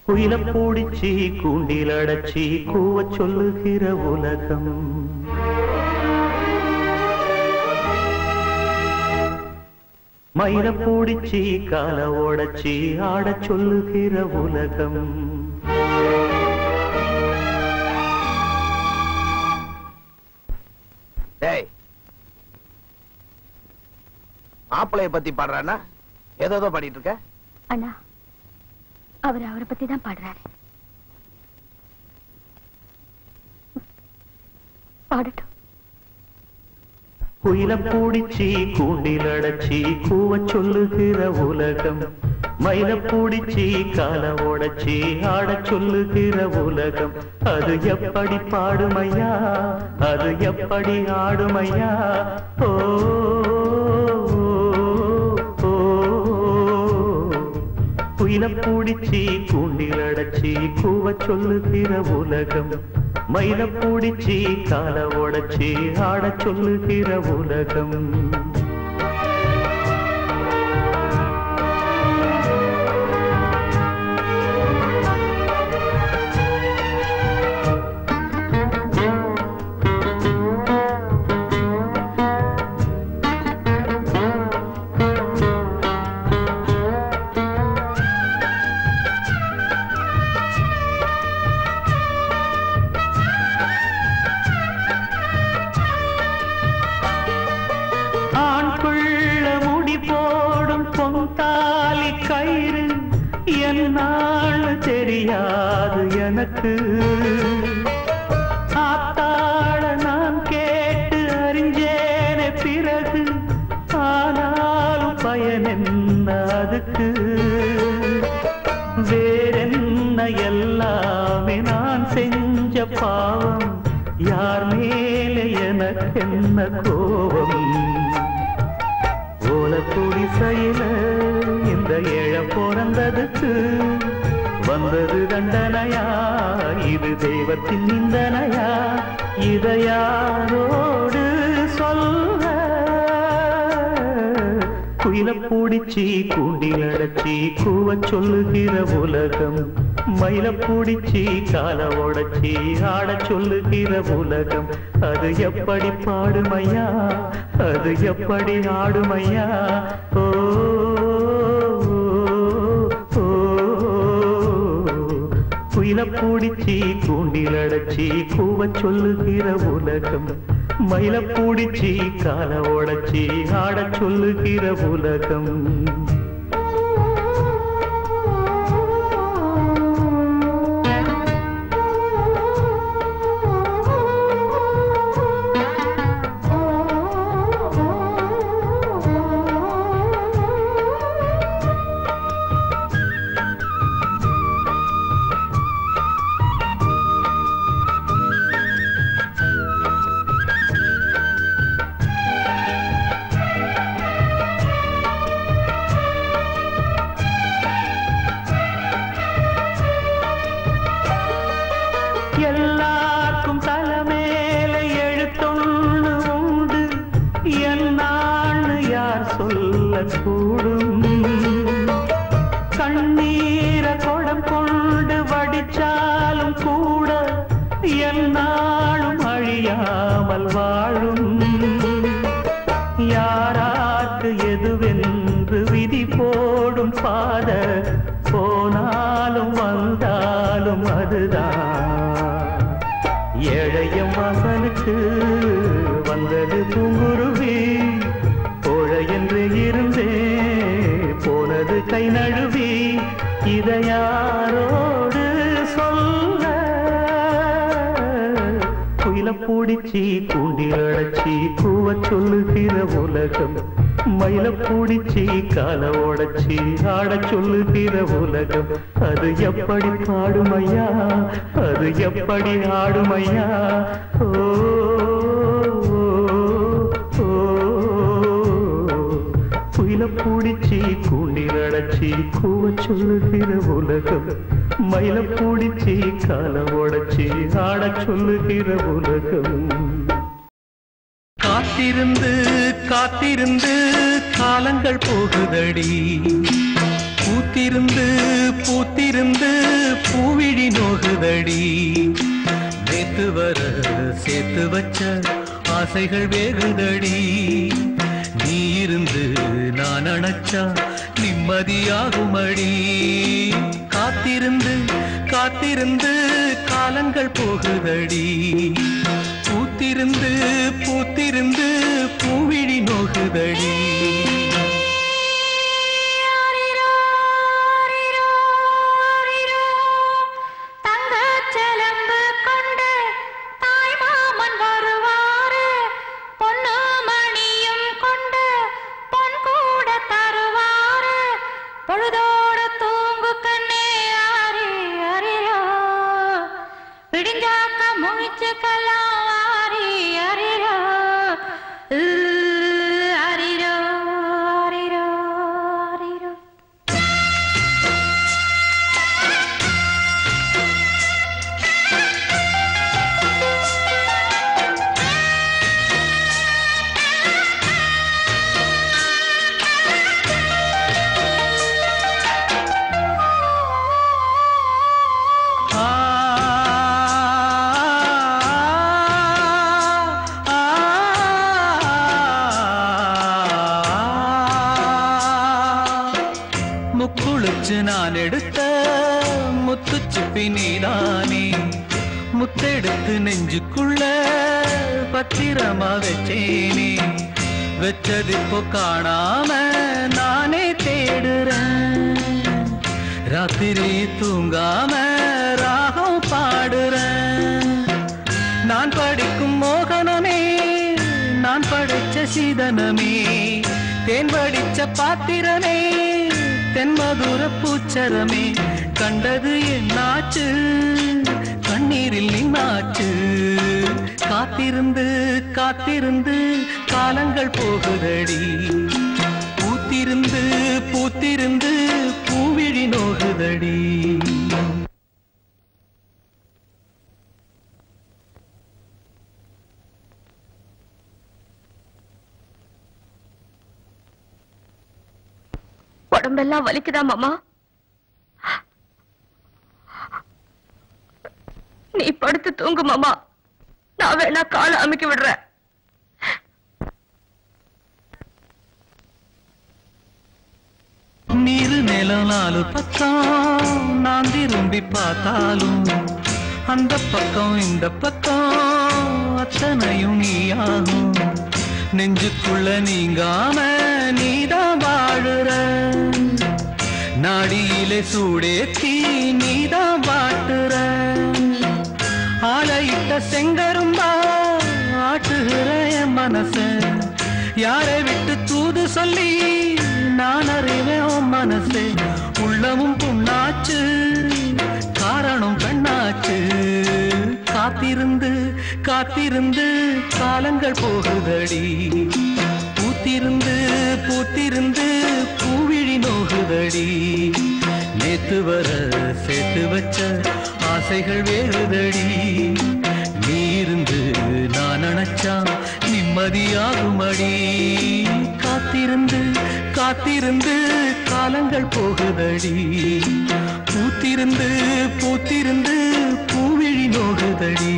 குயில பூடிச்சி கூண்டில் அடைச்சி கூவ சொல்லுகிற உலகம் மயில பூடிச்சி கால ஓடச்சி ஆடச் சொல்லுகிற உலகம் டேய் மாப்பிளைய பத்தி பாடுறானா ஏதோ பாடிட்டு இருக்க அண்ணா அவர் அவரை பத்தி தான் பாடுறாரு பாடட்டும் குயில பூடிச்சி கூண்டில் அடைச்சி கூவ சொல்லுகிற உலகம் மயில பூடிச்சி கால ஓடச்சி ஆடச் சொல்லுகிற உலகம் அது எப்படி பாடுமையா அது எப்படி ஆடுமையா ஓ ஓ, குயில பூடிச்சி கூண்டில் அடைச்சி கூவ சொல்லுகிற உலகம் மயில பூடிச்சி கால உடைச்சி ஆடச் சொல்லுகிற உலகம் ஆண் பிள்ள முடி போடும் பொந்தாலி கயிறு என்னான்னு தெரியாது எனக்கு ஆத்தாள நான் கேட்டு அறிஞ்சேனே பிறகு ஆனாலும் பயன் என்ன அதுக்கு வேறென்ன எல்லாமே நான் செஞ்ச பாவம் யார் மேலே எனக்கென்ன கோபம் ஓல குடிசையில இந்த ஏழ பிறந்ததுக்கு வந்தது தண்டனையா இது தெய்வத்தின் நிந்தனையா இதை யாரோடு சொல்ல குயில பூடிச்சி கூண்டில் அடைச்சி கூவ சொல்லுகிற உலகம் மயில பூடிச்சி கால உடைச்சி ஆடச் சொல்லுகிற உலகம் அது எப்படி பாடுமையா அது எப்படி ஆடுமையா ஓ ஓ, குயில பூடிச்சி கூண்டில் அடைச்சி கூவ சொல்லுகிற உலகம் மயில பூடிச்சி கால உடைச்சி ஆடச் சொல்லுகிற உலகம் எல்லாருக்கும் தலைமேல எழுத்தொன்னு உண்டு என்னான்னு யார் சொல்ல கூடும் கண்ணீர குடம் கொண்டு வடிச்சாலும் கூட என்னாலும் அழியாமல் வாழும் யாராக்கு எதுவென்று விதி போடும் பாத போனாலும் வந்தாலும் அதுதான் ஏழையம் வாசலுக்கு வந்தது பூங்குருவி போழ என்று இருந்தே போனது கை நழுவி இதை யாரோடு சொல்ல குயில பூடிச்சி கூண்டில் அடைச்சி கூவ சொல்லுகிற உலகம் மயில பூடிச்சி கால உடைச்சி ஆடச் சொல்லுகிற உலகம் அது எப்படி பாடுமையா அது எப்படி ஆடுமையா ஓ ஓ, குயில பூடிச்சி கூண்டில் அடைச்சி கூவ சொல்லுகிற உலகம் மயில பூடிச்சி கால உடைச்சி ஆடச் சொல்லுகிற உலகம் காத்திருந்து காத்திருந்து காலங்கள் போகுதடி பூத்திருந்து பூத்திருந்து போகுதடி நேத்து வர சேர்த்து வச்ச ஆசைகள் வேகுதடி நீ இருந்து நான் அணைச்சா நிம்மதியாகுமடி காத்திருந்து காத்திருந்து காலங்கள் போகுதடி பூத்திருந்து பூத்திருந்து பூவிழி நோகுதடி தங்கச்செலம்பு கொண்டு தாய்மாமன் வருவாரு பொன்னு மணியும் கொண்டு பொன் கூட தருவாரு பொழுதோடு தூங்கு கண்ணே ஆரி அரிரோ விடிஞ்சாக்க முழிச்சுக்கலாம் ஆரி அரிரோ உ, அரிரோ அரிரோ அரிரோ ஆ ஆ முக்குளிச்சு நான் எடுத்த முத்துச்சிப்பி நீதானே முத்தெடுத்து நெஞ்சுக்குள்ள பத்திரமா வச்சேனே வச்சது இப்போ காணாம நானே தேடுறேன் ராத்திரி தூங்காம ராகம் பாடுறேன் நான் படிக்கும் மோகனமே நான் படிச்ச சீதனமே தேன் படிச்ச பாத்திரமே தென்மதுர பூச்சரமே கண்டது என்னாச்சு கண்ணீரில் நின்னாச்சு காத்திருந்து காத்திருந்து காலங்கள் போகுதடி பூத்திருந்து பூத்திருந்து பூவிழி நோகுதடி உடம்பெல்லாம் வலிக்குதா மாமா நீ படுத்து தூங்கு மாமா நான் வேணா காலை அமைக்க விடுறேன் நீரு நிலம் நாலு பக்கம் நான் திரும்பி பார்த்தாலும் அந்த பக்கம் இந்த பக்கம் அத்தனையும் நீயாகும் நெஞ்சுக்குள்ள நீங்காம நீதான் வாழுற நாடியிலே சூடேத்தி நீதான் வாட்டுற ஆலையிட்ட செங்கரும்பா ஆட்டுகிற என் மனச யாரை விட்டு தூது சொல்லி நான் அறிவேன் உன் மனசு உள்ளமும் புண்ணாச்சு காரணம் கண்ணாச்சு காத்திருந்து காத்திருந்து காலங்கள் போகுதடி பூத்திருந்து பூத்திருந்து பூவிழி நோகுதடி நேத்து வர சேர்த்து வச்ச ஆசைகள் வேறுதடி நீ இருந்து நான் நினைச்சா நிம்மதியாகுமடி காத்திருந்து காத்திருந்து காலங்கள் போகுதடி பூத்திருந்து பூத்திருந்து பூவிழி நோகுதடி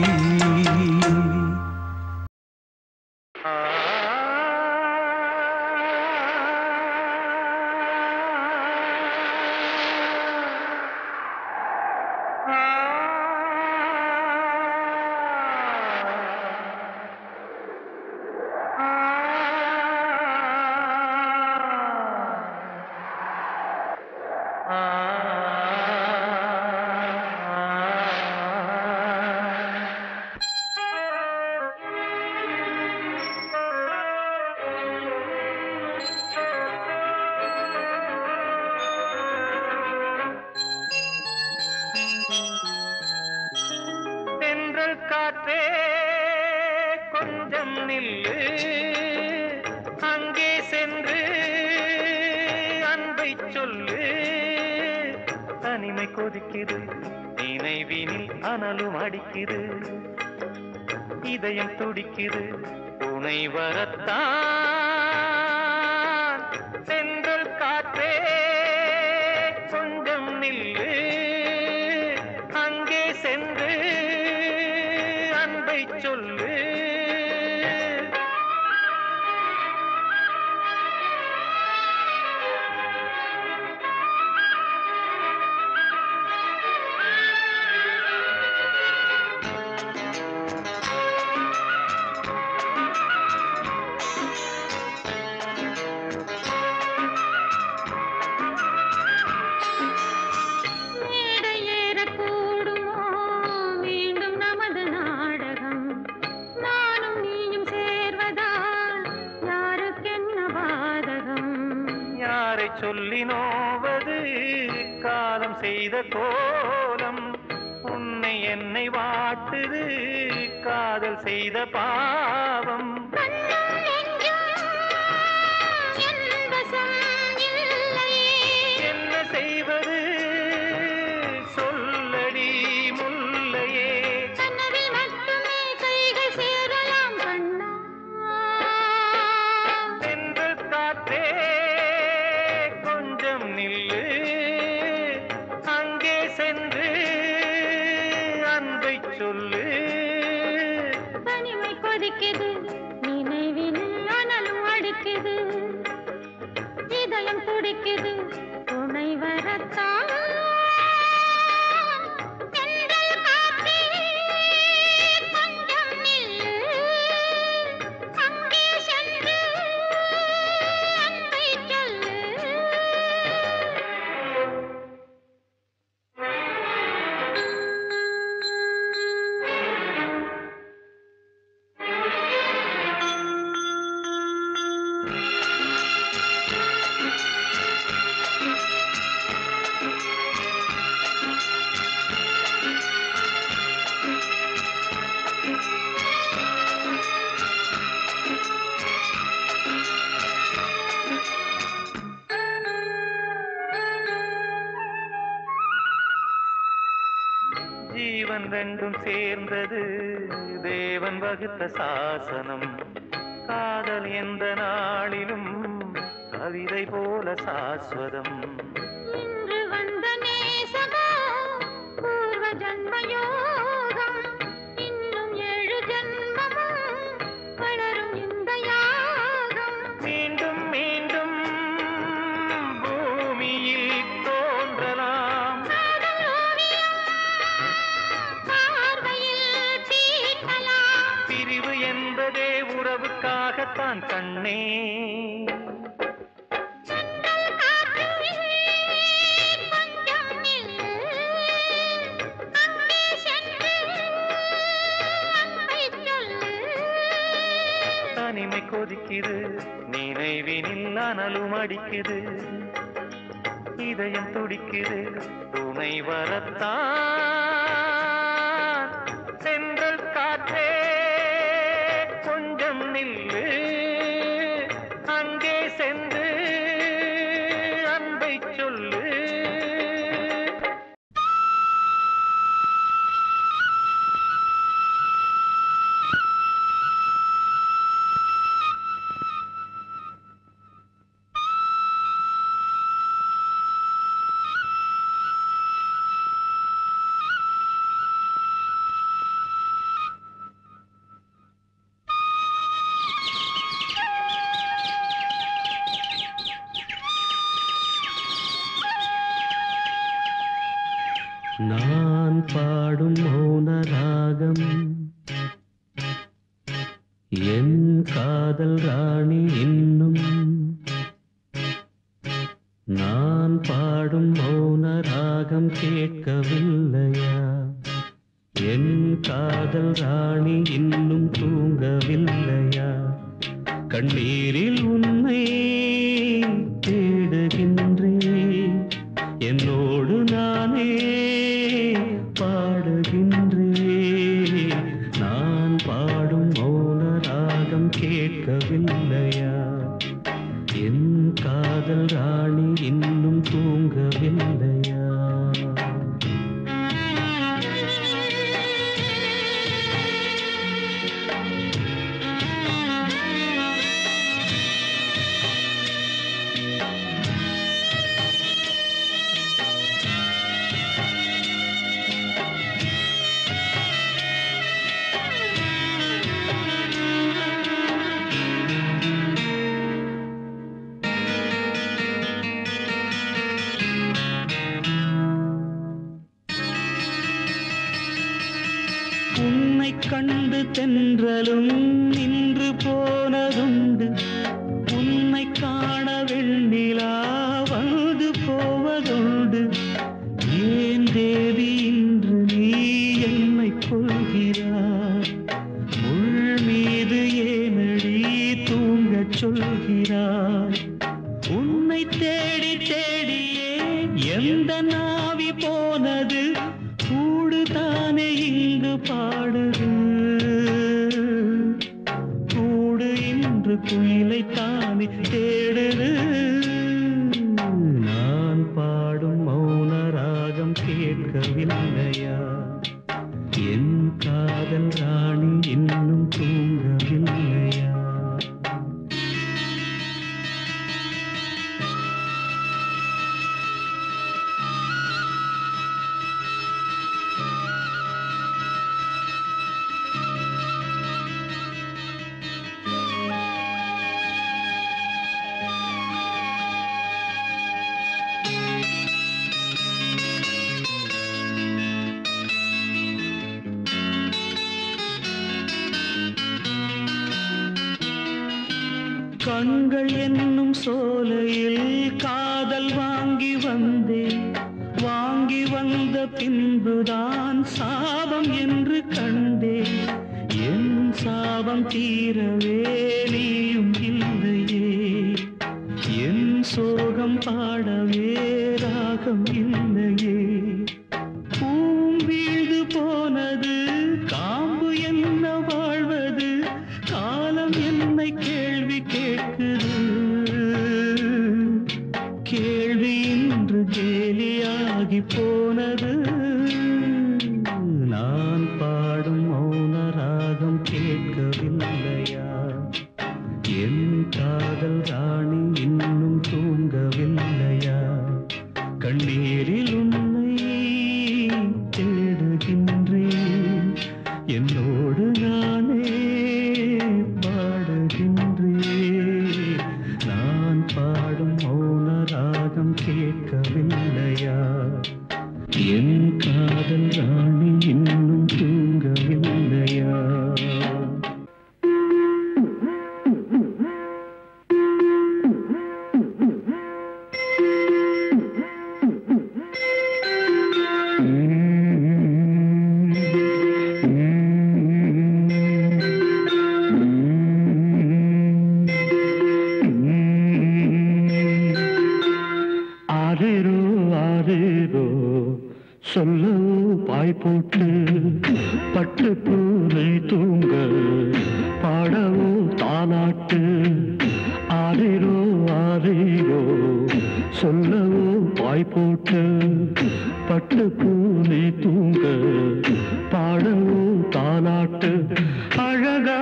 தென்றல் காற்றே கொஞ்சம் நில்லு அங்கே சென்று அன்பை சொல்லு தனிமை கொதிக்குது நினைவினில் அனலும் அடிக்குது இதயம் துடிக்குது துணை வரத்தான் சென்றல் காற்றே கொஞ்சம் நில்லு அங்கே சென்று சொல்லி நோவது காலம் செய்த கோலம் உன்னை என்னை வாட்டுது காதல் செய்த பாவம் கண்ணும் நெஞ்சும் என் வசம் இல்லையே. என்ன செய்வது சொல்லடி முல்லையே கனவில் மட்டுமே கைகள் சேரலாம் கண்ணா. சென்று காற்றே கொஞ்சம் நில்லு அங்கே சென்று அன்பை சொல்லு தனிமை கொதிக்குது நினைவில் அனலும் அடிக்குது இதயம் துடிக்குது துணை வரத்தான் தென்றல் காற்றே, கொஞ்சம் நில்லு. அங்கே சென்று அன்பை சொல்லு ஜீவன் ரெண்டும் சேர்ந்தது தேவன் வகுத்த சாசனம் காதல் எந்த நாளிலும் கவிதை போல சாஸ்வதம் இன்று வந்த நேசமோ பூர்வ ஜன்ம யோகம் இன்னும் ஏழு ஜன்மமும் வளரும் இந்த யாகம் மீண்டும் மீண்டும் பூமியில் தோன்றலாம் காதல் ஓவியம் பார்வையில் தீட்டலாம் பிரிவு என்பதே உறவுக்காகத்தான் கண்ணே சென்றல் காற்றில் கொஞ்சம் நில்லு அங்கே சென்று அன்பை சொல்லு தனிமை கொதிக்குது நினைவினில் அனலும் அடிக்குது இதயம் துடிக்குது துணை வரத்தான் சென்றல் காற்றே கொஞ்சம் நில்லு அங்கே சென்று அன்பை சொல்லு நான் பாடும் மௌன ராகம் என் காதல் ராணி இன்னும் நான் பாடும் மௌன ராகம் கேட்கவில்லையா என் காதல் ராணி இன்னும் தூங்கவில்லையா கண்ணீரில் உன்னை தேடுகின்றேன் என்னோடு நானே பாடுகின்றேன் நான் பாடும் மௌன ராகம் கேட்கவில்லையா என் காதல் ராணி இன்னும் தூங்கவில்லையா உன்னை கண்டு தென்றலும் நின்று போனதுண்டு உன்னை காண வெண்ணிலா வந்து போவதுண்டு ஏன் தேவி இன்று நீ என்னை கொள்கிறாய் முள் மீது ஏனடி தூங்கச் சொல்கிறாய் உன்னை தேடி போனது கூடு தானே இங்கு பாடுது கூடு இன்று குயிலை தானே தேடுது நான் பாடும் மௌன ராகம் கேட்கவில்லையா என் காதல் ராணி இன்னும் தூங்கவில்லையா கண்கள் என்னும் சோலையில் காதல் வாங்கி வந்தேன் வாங்கி வந்த பின்புதான் சாபம் என்று கண்டேன் என் சாபம் தீரவே நீயும் இல்லையே என் சோகம் பாடவே ராகம் இல்லையே பூம் வீழ்ந்து போனது காம்பு என்ன வாழ்வது காலம் என்னை கேள்வி கேட்குது கேள்வி இன்று கேலியாகி போனது நான் பாடும் மௌன ராகம் கேட்கவில்லையா என் காதல் ராணி இன்னும் தூங்கவில்லையா கண்ணீரில் உன்னை தேடுகின்றேன் என்னோடு நானே பாடுகின்றேன் நான் பாடும் மௌன ராகம் கேட்கவில்லையா என் காதல் ராணி இன்னும் தூங்கவில்லையா ஆரேரோ ஆரேரோ சொல்லவோ பாய் போட்டு பட்டு பூனை தூங்க பாடவோ தாலாட்டு ஆரேரோ ஆரேரோ சொல்லவோ பாய் போட்டு பட்டு பூனை தூங்க பாடவோ தாலாட்டு அழகா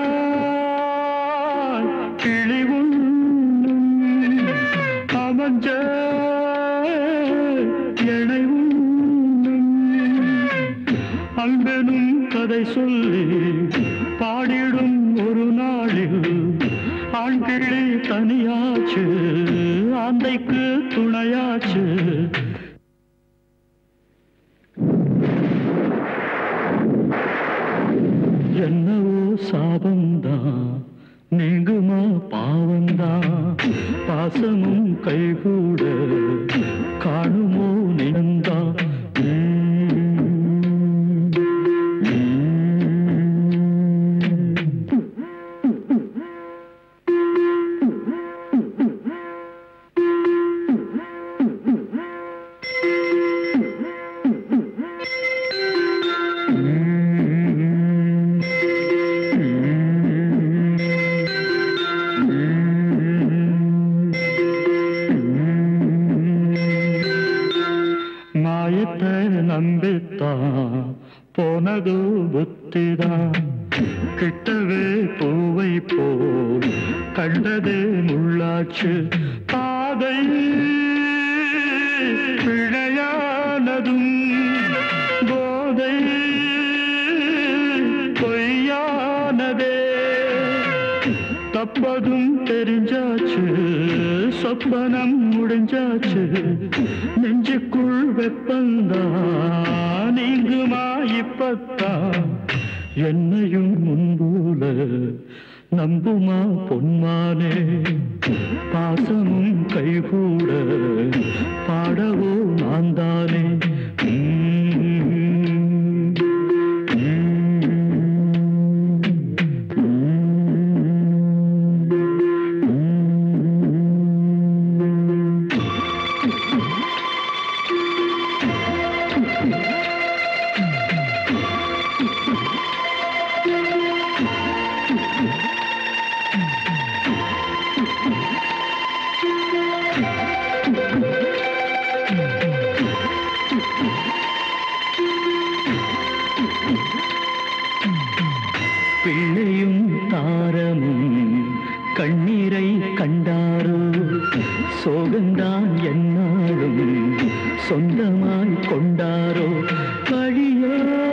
கிளி உண்ணும் அமைஞ்ச எனை உண்ணும் அன்பெனும் கதை சொல்லி பாடிடும் ஒரு நாளில் ஆண் கிளி தனியாச்சு ஆந்தைக்கு துணையாச்சு என்னவோ சாபந்தான் நீங்குமா பாவந்தான் பாசமும் கைகூட காணுமோ நினந்தா மாயத்தை நம்பித்தான் போனதோ புத்திதான் கிட்டவே பூவை போல் கண்டதே முள்ளாச்சு பாதை பிழையானதும் போதை பொய்யானதே தப்பதும் தெரிஞ்சாச்சு சொப்பனம் முடிஞ்சாச்சு நெஞ்சுக்குள் வெப்பந்தான் நீங்குமா இப்பத்தான் என்னையும் முன்போல நம்புமா பொன்மானே பாசமும் கைகூட பாடவோ நான் தானே Thank you. பிள்ளையும் தாரமும் கண்ணீரை கண்டாரோ சோகந்தான் என்னாலும் சொந்தமாய் கொண்டாரோ வழியோ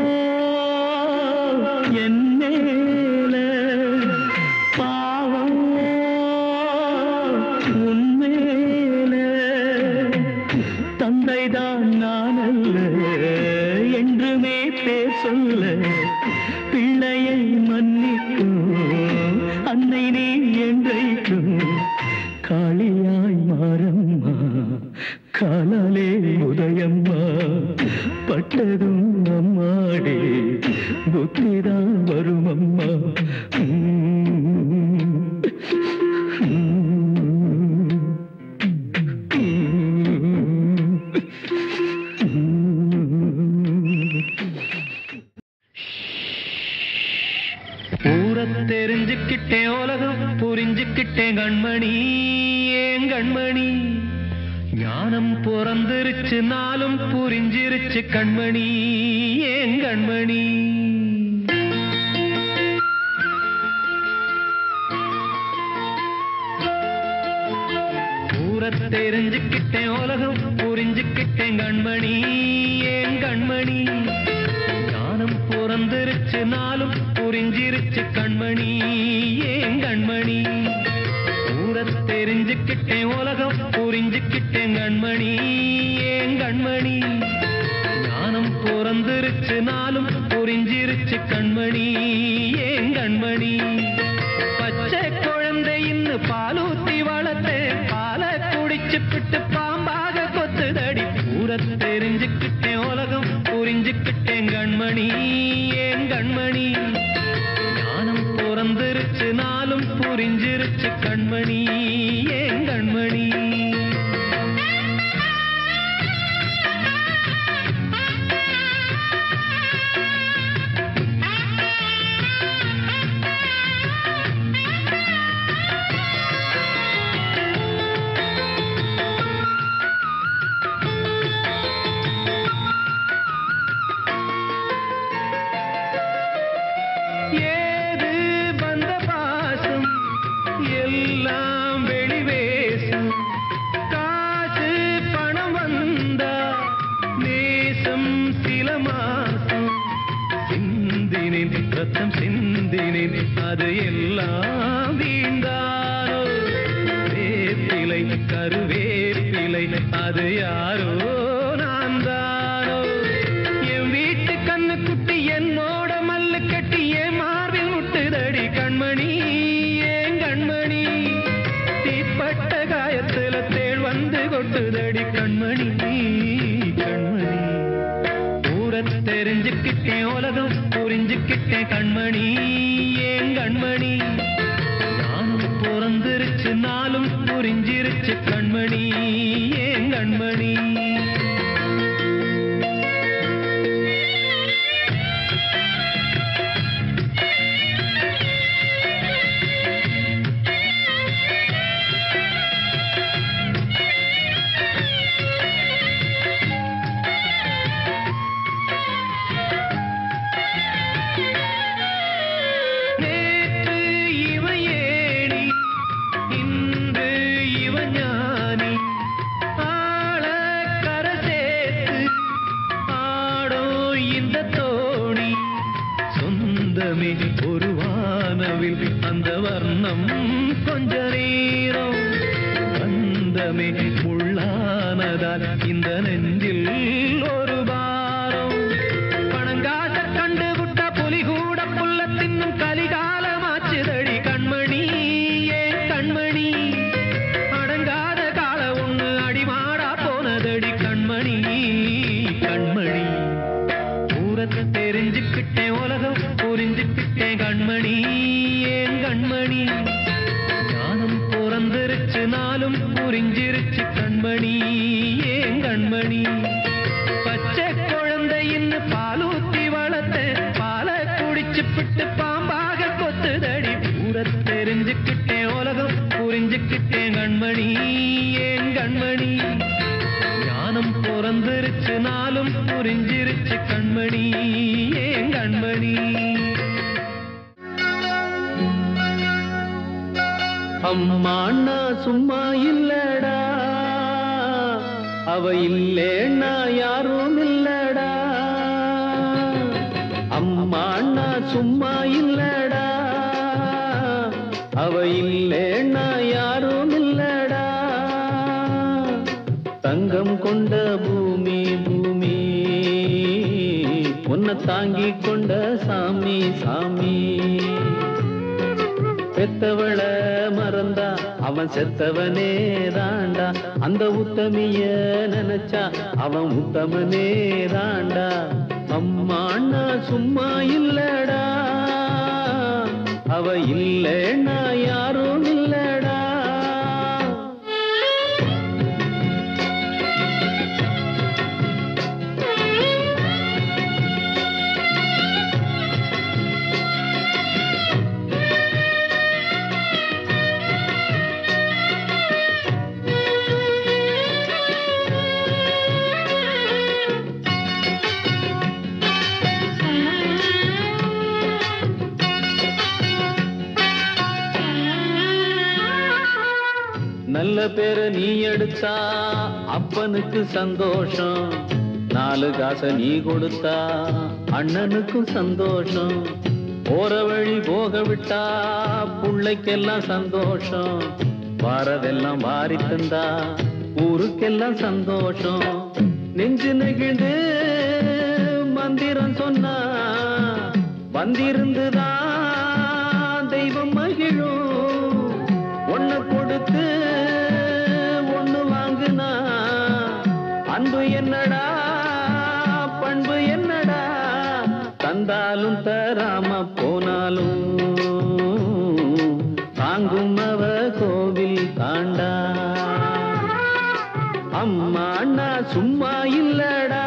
என் மேல பாவம் உன்மேல தந்தைதான் நான் அல்ல என்றுமே பேர் சொல்ல பிள்ளையை மன்னிக்கும் அன்னை நீ என்றைக்கும் காளியாய் மாறம்மா காலாலே உதயம்மா பட்டதும் அம்மாடே புத்திதான் வரும் அம்மா ஊரை தெரிஞ்சுக்கிட்டேன் உலகம் புரிஞ்சுக்கிட்டேன் கண்மணி ஏன் கண்மணி ஞானம் பிறந்திருச்சு நாளும் புரிஞ்சிருச்சு கண்மணி ஏன் கண்மணி ஊரை தெரிஞ்சுக்கிட்டேன் உலகம் புரிஞ்சுக்கிட்டேன் கண்மணி ஏன் கண்மணி ஞானம் பிறந்திருச்சு நாளும் புரிஞ்சிருச்சு கண்மணி ஏன் கண்மணி ஊரை தெரிஞ்சுக்கிட்டேன் உலகம் புரிஞ்சுக்கிட்டேன் கண்மணி ஏன் கண்மணி ஞானம் பிறந்திருச்சு நாளும் புரிஞ்சிருச்சு கண்மணி ஏன் கண்மணி பச்சை குழந்தை இன்னும் பாலூத்தி வளர்த்தேன் பாலை குடிச்சு பிட்டு பாம்பாக கொத்துதடி ஊரை தெரிஞ்சுக்கிட்டேன் உலகம் புரிஞ்சுக்கிட்டேன் கண்மணி ஏன் கண்மணி ஞானம் பிறந்திருச்சு நாளும் புரிஞ்சிருச்சு கண்மணி ஏன் கண்மணி ஏது வந்த பாசம் எல்லாம் வெளிவேசம் காசு பணம் வந்தா நேசம் சில மாசம் சிந்தினேன் ரத்தம் சிந்தினேன் அது எல்லாம் வீண்டாரோ வேப்பிலை கருவேப்பிலை அது யாரோ நான் தானோ என் வீட்டு கண்ணு குட்டி என்னோட மல்லு கட்டி என் மார்பில் முட்டுதடி கண்மணி ஏன் கண்மணி தீப்பட்ட காயத்துல தேள் வந்து கொட்டுதடி கண்மணி கண்மணி ஊரை தெரிஞ்சுக்கிட்டேன் உலகம் புரிஞ்சுக்கிட்டேன் கண்மணி ஏன் கண்மணி நானும் பிறந்திருச்சு நாளும் புரிஞ்சிருச்சு கண்மணி ஏன் கண்மணி நேற்று இவன் ஏணி இன்று இவன் ஞானி ஆள கரை சேர்த்து ஆடோ இந்த தோணி சொந்தமே ஒரு வானவில் அந்த வர்ணம் கொஞ்ச நேரம் பந்தமே முள்ளானதால் இந்த நெஞ்சில் ஒரு பாரம் பணங்காச கண்டு விட்ட புலி கூட புல்ல தின்னும் கலிகாலமாச்சுதடி கண்மணி ஏன் கண்மணி அடங்காத கால ஒண்ணு அடிமாடா போனதடி கண்மணி கண்மணி ஊரத்தை தெரிஞ்சுக்கிட்டேன் உலகம் புரிஞ்சுக்கிட்டேன் கண்மணி ஏன் கண்மணி ஞானம் பிறந்திருச்சு நாளும் புரிஞ்சிருச்சு கண்மணி ஏன் கண்மணி பச்சை குழந்தை இன்னும் பாலூத்தி வளர்த்த பாலை குடிச்சு பிட்டு பாம்பாக கொத்துதடி ஊரை தெரிஞ்சுக்கிட்டேன் உலகம் புரிஞ்சுக்கிட்டேன் கண்மணி ஏன் கண்மணி ஞானம் பிறந்திருச்சு நாளும் புரிஞ்சிருச்சு கண்மணி ஏன் கண்மணி அம்மா அண்ணா சும்மா இல்லடா அவ இல்லேன்னா யாரும் இல்லடா அம்மா அண்ணா சும்மா இல்லடா அவ இல்லேன்னா யாரும் இல்லடா தங்கம் கொண்ட பூமி பூமி உன்னை தாங்கி கொண்ட சாமி சாமி பெத்தவள மறந்தா அவன் செத்தவனே தாண்டா அந்த உத்தமிய நினைச்சா அவன் உத்தமனே தாண்டா அம்மா அண்ணா சும்மா இல்லடா அவ இல்லைன்னா யாரும் இல்லடா நல்ல பேரை நீ எடுத்தா அப்பனுக்கு சந்தோஷம் நாலு காசை நீ கொடுத்தா அண்ணனுக்கும் சந்தோஷம் போற வழி போக விட்டா புள்ளைக்கெல்லாம் சந்தோஷம் வாரதெல்லாம் வாரி தந்தா ஊருக்கெல்லாம் சந்தோஷம் நெஞ்சு நெகிழ்ந்து மந்திரம் சொன்னா வந்திருந்துதான் தெய்வம் மகிழும் ஒண்ணு கொடுத்து ஒண்ணு வாங்குனா அன்பு என்னடா பண்பு என்னடா தந்தாலும் தராம போனாலும் தாங்கும் அவ கோவில் தாண்டா அம்மா அண்ணா சும்மா இல்லடா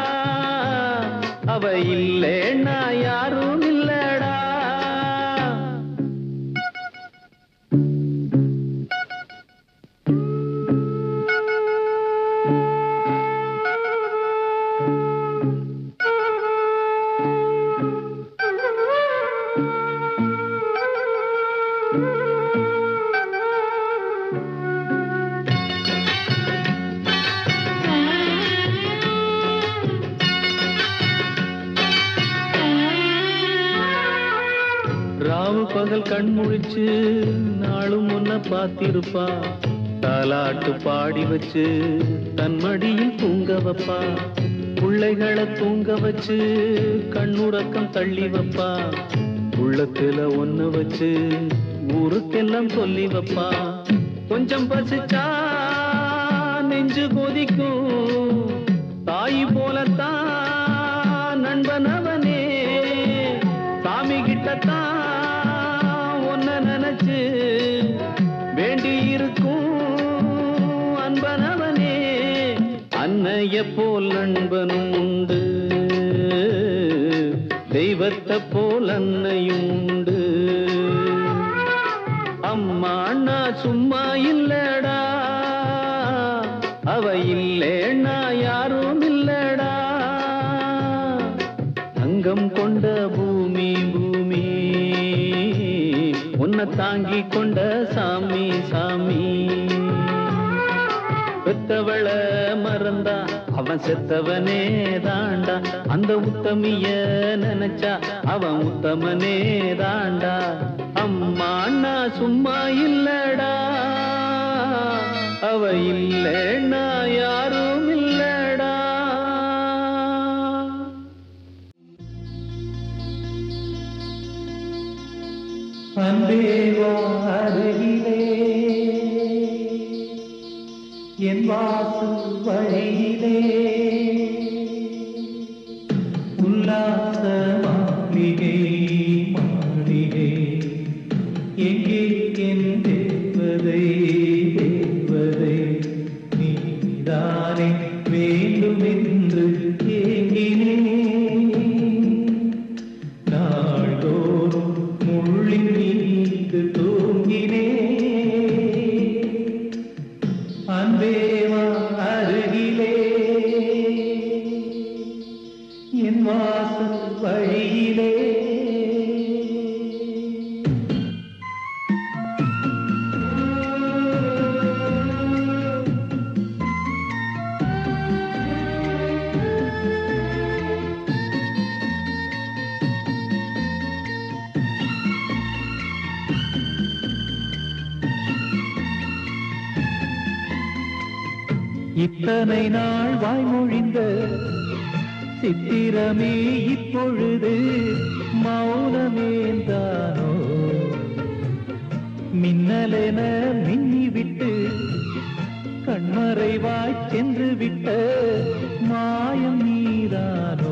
அவ இல்லேன்னா யாரும் இல்லடா ராவு பகல் கண் முழிச்சு நாளும் முன்ன பார்த்திருப்பா தாலாட்டு பாடி வச்சு தன் மடியில் தூங்க வைப்பா பிள்ளைகளை தூங்க வச்சு கண்ணுறக்கம் தள்ளி வைப்பா உள்ளத்துல ஒண்ணு வச்சு ஊருக்கெல்லாம் சொல்லி வைப்பா கொஞ்சம் பசிச்சா நெஞ்சு கொதிக்கும் தாய் போலத்தான் நண்பன் அவனே சாமி கிட்டத்தான் ஒன்ன நினைச்சு வேண்டி இருக்கும் அன்பனவனே அன்னைய போல் நண்பனும் உண்டு தெய்வத்தை போல் அன்னையும் உண்டு அம்மா அண்ணா சும்மா இல்லடா அவ இல்லேன்னா யாரும் இல்லடா தங்கம் கொண்ட பூமி பூமி உன்னை தாங்கி கொண்ட சாமி சாமி பெத்தவள மறந்தா அவன் செத்தவனே தாண்டா அந்த உத்தமிய நினைச்சா அவன் உத்தமனே தாண்டா அம்மா அண்ணா சும்மா இல்லடா அவ இல்லைன்னா யாரும் இல்லடா அன்பேவா அருகிலே என் வாசல் வழியிலே உல்லாச மாளிகை மாளிகை எங்கே என் தேவதை தேவதை நீதானே வேண்டும் என்று ஏங்கினேன் நாள்தோறும் முள்ளின் மீது தூங்கினே அன்பேவா அருகிலே என் வாசல் வழியிலே இத்தனை நாள் வாய்மொழிந்த சித்திரமே இப்பொழுது மௌனமேந்தானோ மின்னலென மின்னிவிட்டு கண்மறைவாய் சென்று விட்ட மாயம் நீதானோ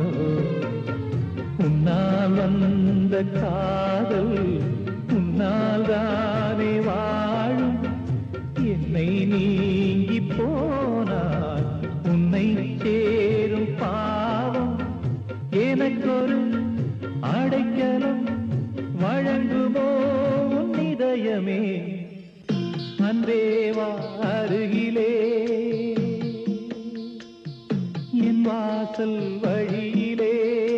உன்னால் வந்த காதல் உன்னால் தானே வாழும் என்னை நீங்கி போனார் உன்னை சேரும் பாவம் எனக்கொரு அடைக்கலம் வழங்குமோ உன் இதயமே அன்பேவா அருகிலே என் வாசல் வழியிலே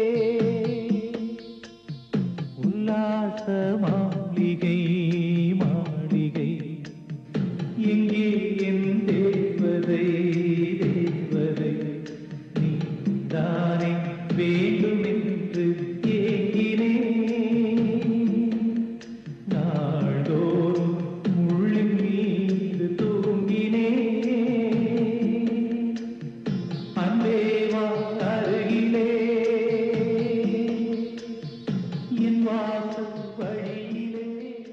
உல்லாச மாளிகை மாளிகை எங்கே என் தேவதை தேவதை நீ தானே வேண்டுமென்று ஏங்கினேன் நாள்தோறும் முள்ளின் மீது தூங்கினேன் அன்பேவா அருகிலே என் வாசல் வழியிலே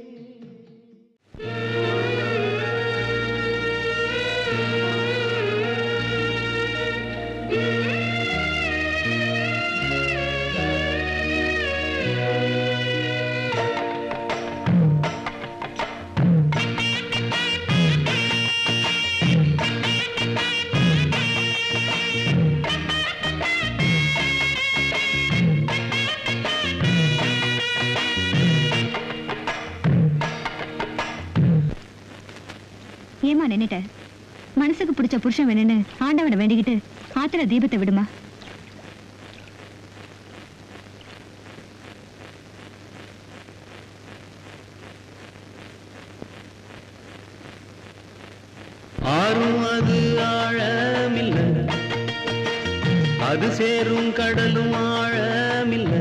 ஏமா நின்னுட்ட மனசுக்கு பிடிச்ச புருஷன் வேணும்னு ஆண்டவனை வேண்டிக்கிட்டு ஆத்துல தீபத்தை விடுமா ஆறும் அது ஆழமில்ல அது சேரும் கடலும் ஆழமில்ல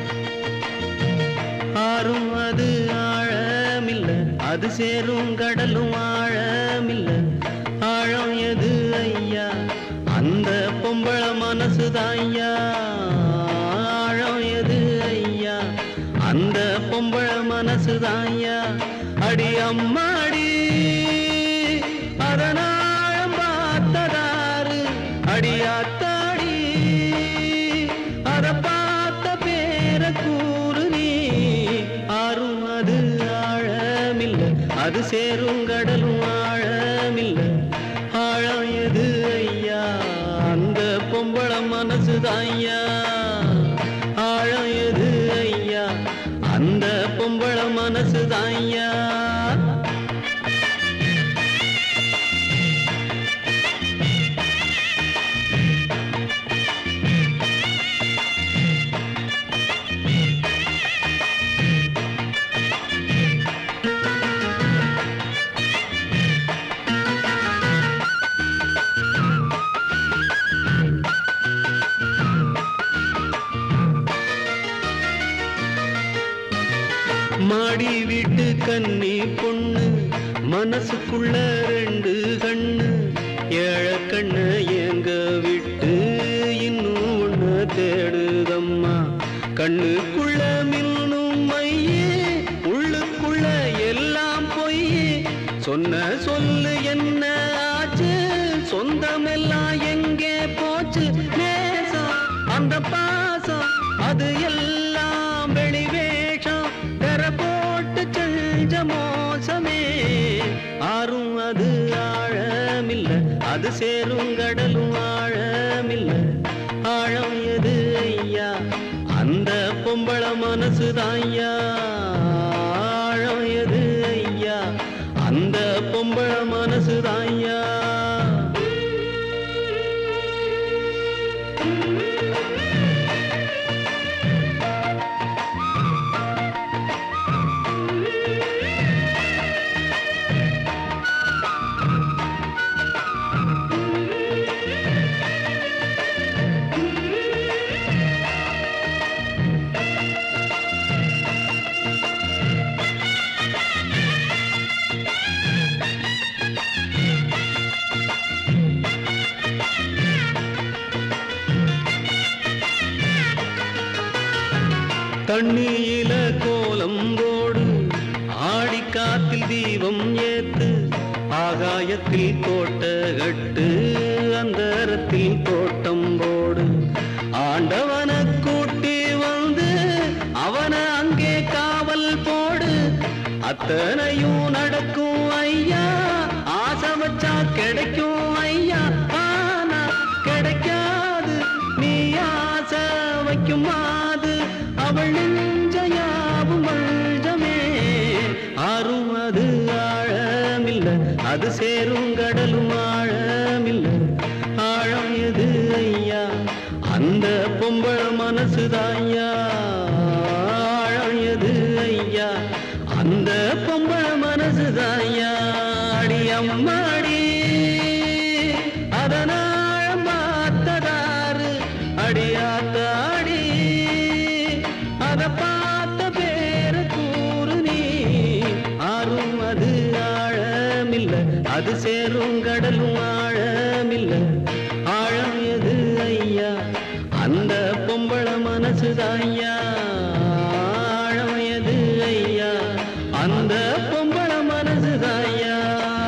ஆறும் அது ஆழமில்ல அது சேரும் கடலும் ஆழமில்ல ஆழம் எது ஐயா அந்த பொம்பள மனசுதான் ஐயா ஆழம் எது ஐயா அந்த பொம்பள மனசுதான் ஐயா அடி அம்மாடி அதனாழம் பார்த்ததாரு அடியாத்தாடி அத பார்த்த பேர கூறு நீ ஆறும் அது ஆழமில்ல அது சேரும் கடலும் ஆழமில்ல ஆழம் எது ஐயா அந்த பொம்பள மனசுதான் ஐயா ஆழம் எது ஐயா அந்த பொம்பள மனசுதான் ஐயா மாடி வீட்டு கன்னி பொண்ணு மனசுக்குள்ள ரெண்டு கண்ணு ஏழ கண்ணு எங்க விட்டு இன்னும் ஒண்ணு தேடுதம்மா கண்ணுக்குள்ள மின்னும் மையே உள்ளுக்குள்ள எல்லாம் பொய் சொன்ன சொல்லு என்ன ஆச்சு சொந்தமெல்லாம் எங்கே போச்சு நேசம் அந்த பாசம் அது எல்லாம் வெளி வேஷம் தெர போட்டு செஞ்ச மோசமே ஆறும் அது ஆழமில்ல அது சேரும் கடலும் ஆழமில்ல ஆழம் எது ஐயா அந்த பொம்பள மனசுதான் ஐயா ஆழம் எது ஐயா அந்த பொம்பள மனசுதான் ஐயா தண்ணியில கோலம் போடு ஆடி காத்தில் தீபம் ஏத்து ஆகாயத்தில் கோட்ட கட்டு அந்தரத்தில் தோட்டம் போடு ஆண்டவன கூட்டி வந்து அவன அங்கே காவல் போடு அத்தனையும் நடக்கும் ஐயா ஆசை வச்சா கிடைக்கும் ஐயா ஆனா கிடைக்காது நீ ஆசை வைக்கும் மாது அவள் நெஞ்சையாவும் மஞ்சமே ஆறும் அது ஆழமில்ல அது சேரும் கடலும் ஆழமில்ல ஆழம் எது ஐயா அந்த பொம்பள மனசுதாய்யா ஆழம் எது ஐயா அந்த பொம்பள மனசுதாய்யா அடி அம்மாடி அதனாழம் பார்த்ததாரு அடியாத்தாடி அத பார்த்த பேரு கூறு நீ ஆறும் அது ஆழமில்ல அது சேரும் கடலும் ஆழமில்ல ஆழம் எது ஐயா அந்த பொம்பள மனசுதாய்யா ஆழம் எது ஐயா அந்த பொம்பள மனசுதாய்யா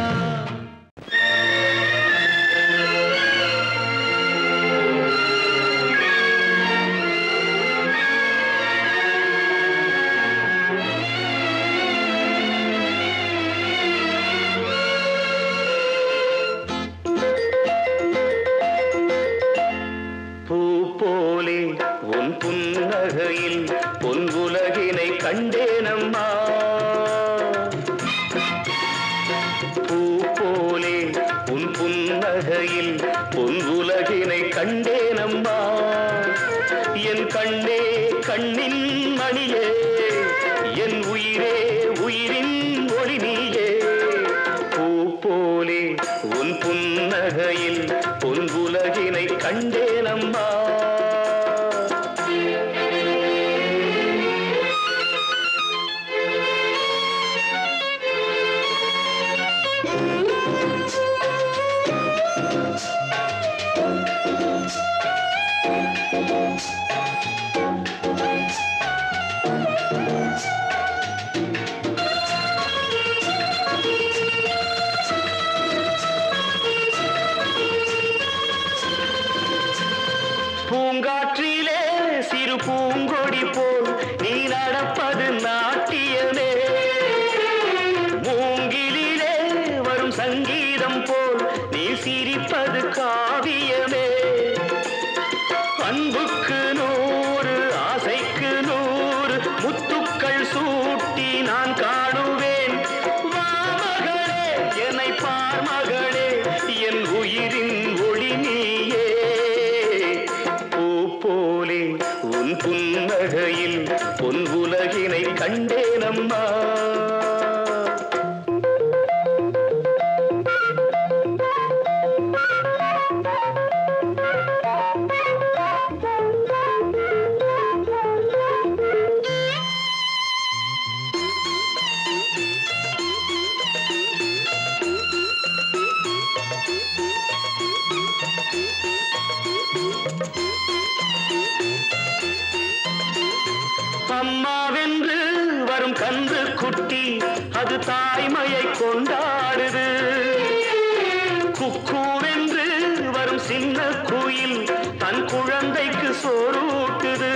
பூ போலே உன் புன்னகையில் பொன் உலகினை கண்டேனம்மா பூ போலே உன் புன்னகையில் பொன் உலகினை கண்டேனம்மா என் கண்ணே கண்ணின் மணியே என் உயிரே உயிரின் ஒளி நீயே பூ போலே உன் புன்னகையில் பொன் உலகினை கண்டேனம்மா பூங்காற்றிலே சிறு பூங்கொடி போல் நீ நடப்பது நாட்டியமே மூங்கிலிலே வரும் சங்கீதம் போல் நீ சிரிப்பது காவியமே அன்புக்கு நூறு ஆசைக்கு நூறு முத்துக்கள் சூட்டி நான் காணுவேன் வா மகளே என்னை பார் மகளே என் உயிரின் ஒளி நீயே பூ போலே உன் புன்னகையில் பொன் உலகினை கண்டேனம்மா அம்மாவென்று வரும் கன்று குட்டி அது தாய்மையை கொண்டாடுது குக்கூவென்று வரும் சின்ன குயில் தன் குழந்தைக்கு சோறூட்டுது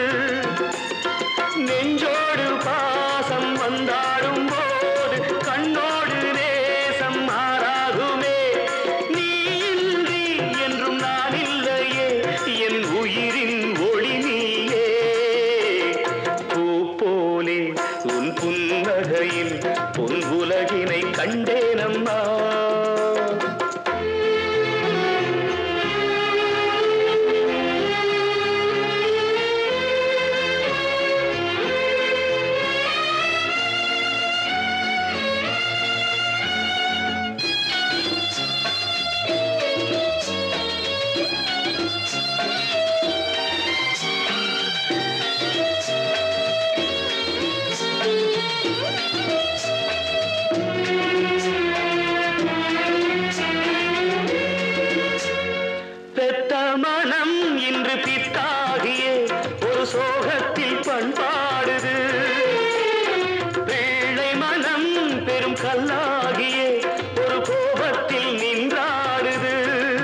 நெஞ்சோடு பாசம் வந்தாடும் போது கண்ணோடு நேசம் மாறாகுமே நீ இன்றி என்றும் நான் இல்லையே என் உயிரின் ஒளி நீயே பூ போலே உன் புன்னகையில் பொன் உலகினை கண்டேனம்மா ஒரு சோகத்தில் பண்பாடுது பிள்ளை மனம் பெரும் கல்லாகியே ஒரு கோபத்தில் நின்றாடுது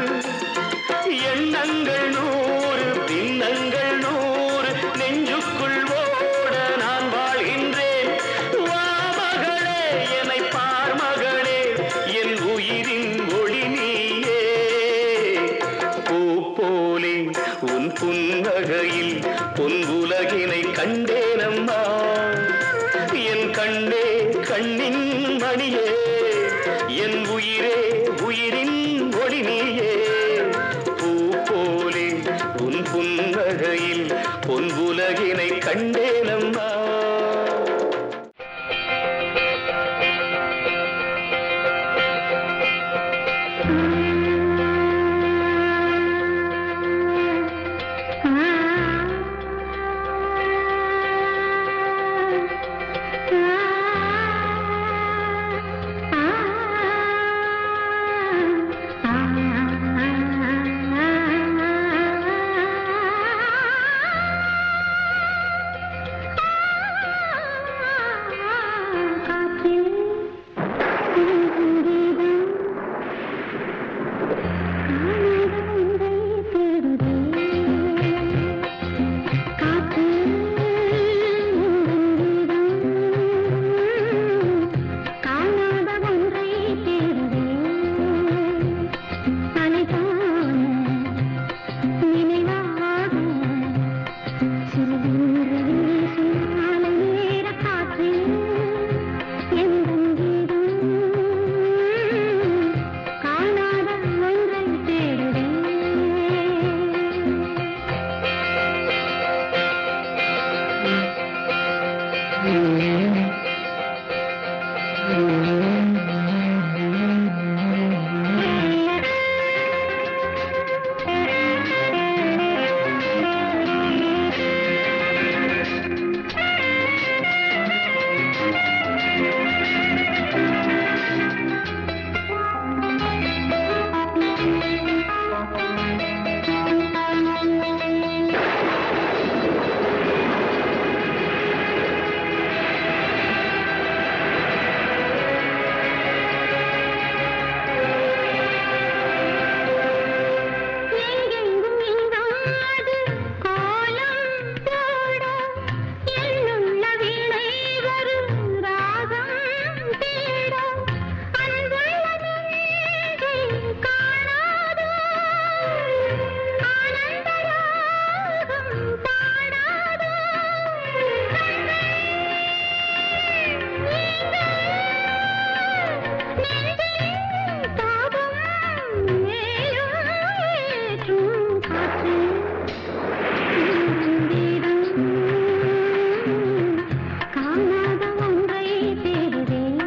எண்ணங்கள் நூறு பின்னங்கள் நூறு நெஞ்சுக்குள் ஓட நான் வாழ்கின்றேன் வா மகளே என்னை பார் மகளே என் உயிரின் ஒளி நீயே பூ போலே உன் புன்னகையில் பொன் உலகினை கண்டேனம்மா என் கண்ணே கண்ணின் மணியே என் உயிரே உயிரின் ஒளி நீயே பூ போலே உன் புன்னகையில் பொன் உலகினை கண்டேனம்மா காணாத ஒன்றை தேடுவேன் அலைதான நினைவாக சிறுவென்று வீசும் மாலை நேர காற்று எங்கும் கீதம் காணாத ஒன்றை தேடுவேன் எங்கெங்கும் எங்காது கோலம் போட என்னுள்ள வீணை ஒரு ராகம் தேட அன்புள்ள நெஞ்சை காணாதோ ஆனந்த ராகம் பாடாதோ நெஞ்சில் தாபம் ஏற்றும் காற்று காணாத ஒன்றை தேடுவேன்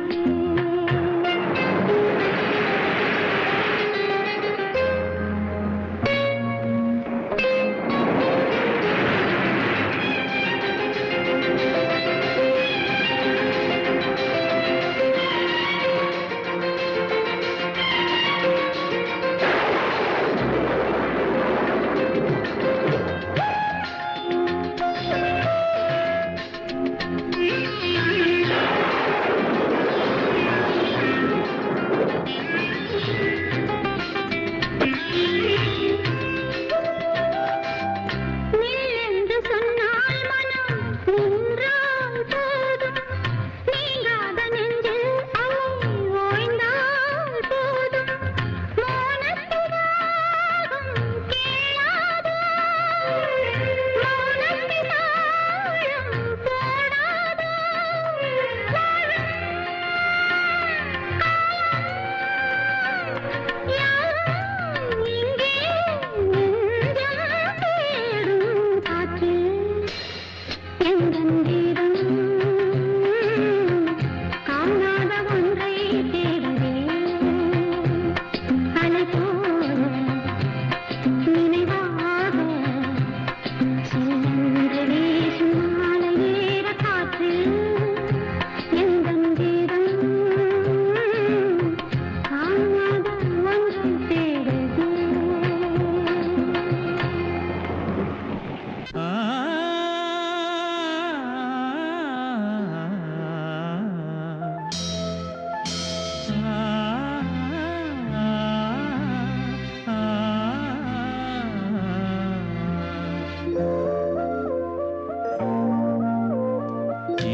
நில்லென்று சொன்னால் மனம் நின்றால் போதும் நீங்காத நெஞ்சில் அலை ஓய்ந்தால் போதும் மௌனத்திராகம் கேளாதோ மௌனத்திராகம் போடாதோ யாரும் இங்கே நெஞ்சம் தேடும் காற்று எங்கன் கீதம் காணாத ஒன்றை தேடுவே அலை போல நினைவாக செல்லென்று வீசும் மாலை நேர காற்று எங்கன் கீதம் காணாத ஒன்றை தேடுவே ஆ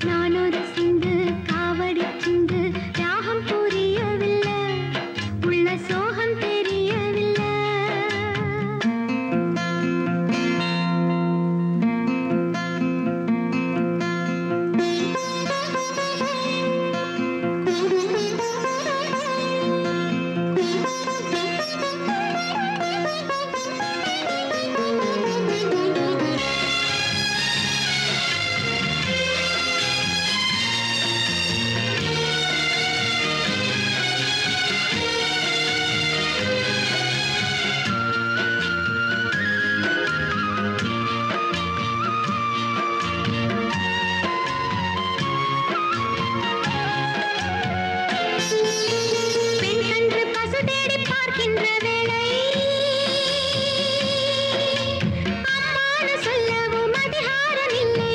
நான் ஒரு சிந்து காவடி சிந்து ராகம் புரியவில்லை உள்ள சோகம் தெரியவில்லை பெண் கன்று பசு தேடி பார்க்கின்ற வேளை அம்மானு சொல்லவும் அதிகாரம் இல்லை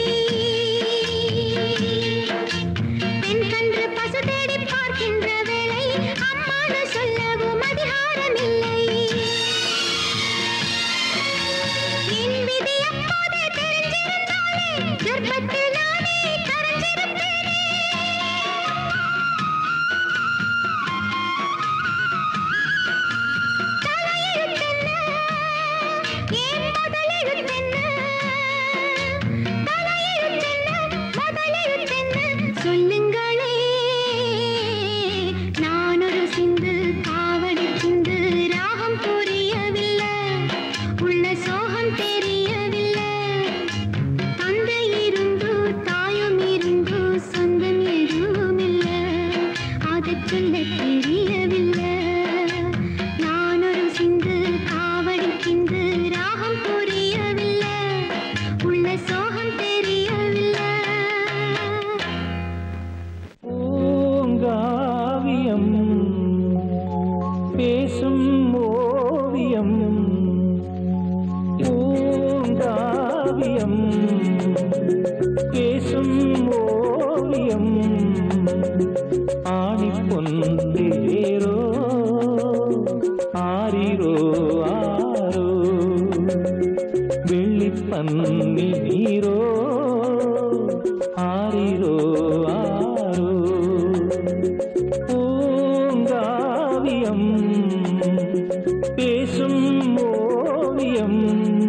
பெண் கன்று பசு தேடி பார்க்கின்ற வேளை அம்மானு சொல்லவும் அதிகாரம் இல்லை என் விதி அப்போதே தெரிஞ்சிருந்தாலே கர்ப்பத்தில் நானே கரைஞ்சிருப்பேனே தலையெழுத்தென்ன? ஏன் முதலெழுத்தென்ன? தலையெழுத்தென்ன? முதலெழுத்தென்ன? சொல்லுங்களே நான் ஒரு சிந்து காவடி சிந்து ராகம் புரியவில்லை உள்ள சோகம் தெரியவில்லை தந்தை இருந்து தாயும் இருந்து சொந்தம் எதுவும் இல்லை அதை சொல்ல தெரியவில்லை நான் ஒரு சிந்து காவடி சிந்து ராகம் புரியவில்லை உள்ள சோகம் தெரியவில்லை பூங்காவியம் பேசும் ஓவியம் பூங்காவியம் பேசும் ஓவியம் ஆணி பொந்தேரோ ஆரிரோ ஆரோ வெள்ளி பன்னி நீரோ ஆரிரோ ஆரோ பூங்காவியம் பேசும் ஓவியம்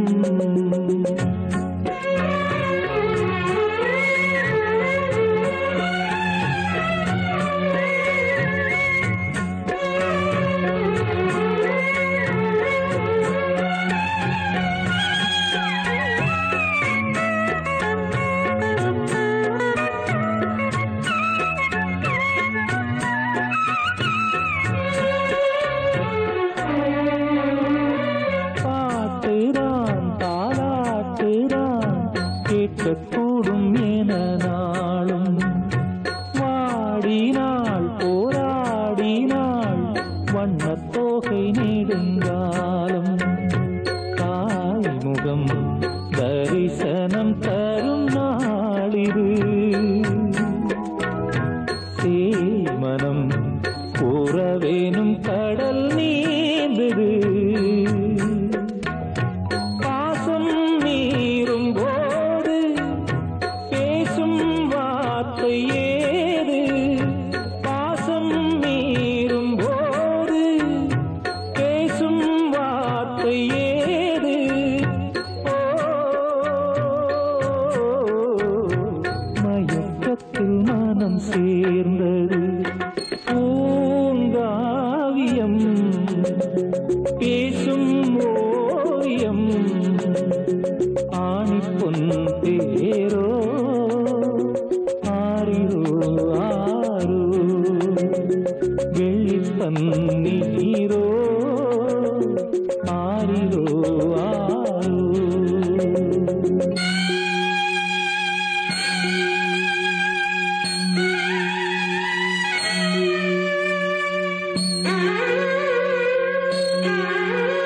பாட்டுதான் தாலாட்டுதான் கேட்கக்கூடும் என நாளும் வாடினாள் போராடினாள் வண்ணத் தோகை நெடுங்காலம் தாய் முகம் தரிசனம் தரும் நாளிது சேமனம் கூறவேனும் கடல் நீந்தது பாசம் மீறும் போது பேசும் வார்த்தை ஏது பாசம் மீறும் போது பேசும் வார்த்தை ஏது ஓ மயக்கத்தில் மனம் சேர்ந்தது பூங்காவியம் பேசும் ஓவியம் ஆணி பொன் தேரோ ஆரிரோ ஆரோ வெள்ளி பன்னீரோ ஆரிரோ ஆரோ ஆ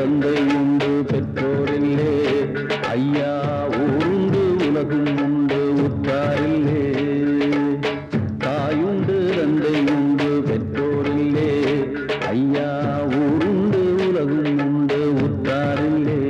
தந்தை உண்டு பெற்றோரில்லே ஐயா ஊருண்டு உலகும் உண்டு உற்றாரில்லே தாயுண்டு தந்தை உண்டு பெற்றோரில்லே ஐயா ஊருண்டு உலகும் உண்டு உற்றாரில்லே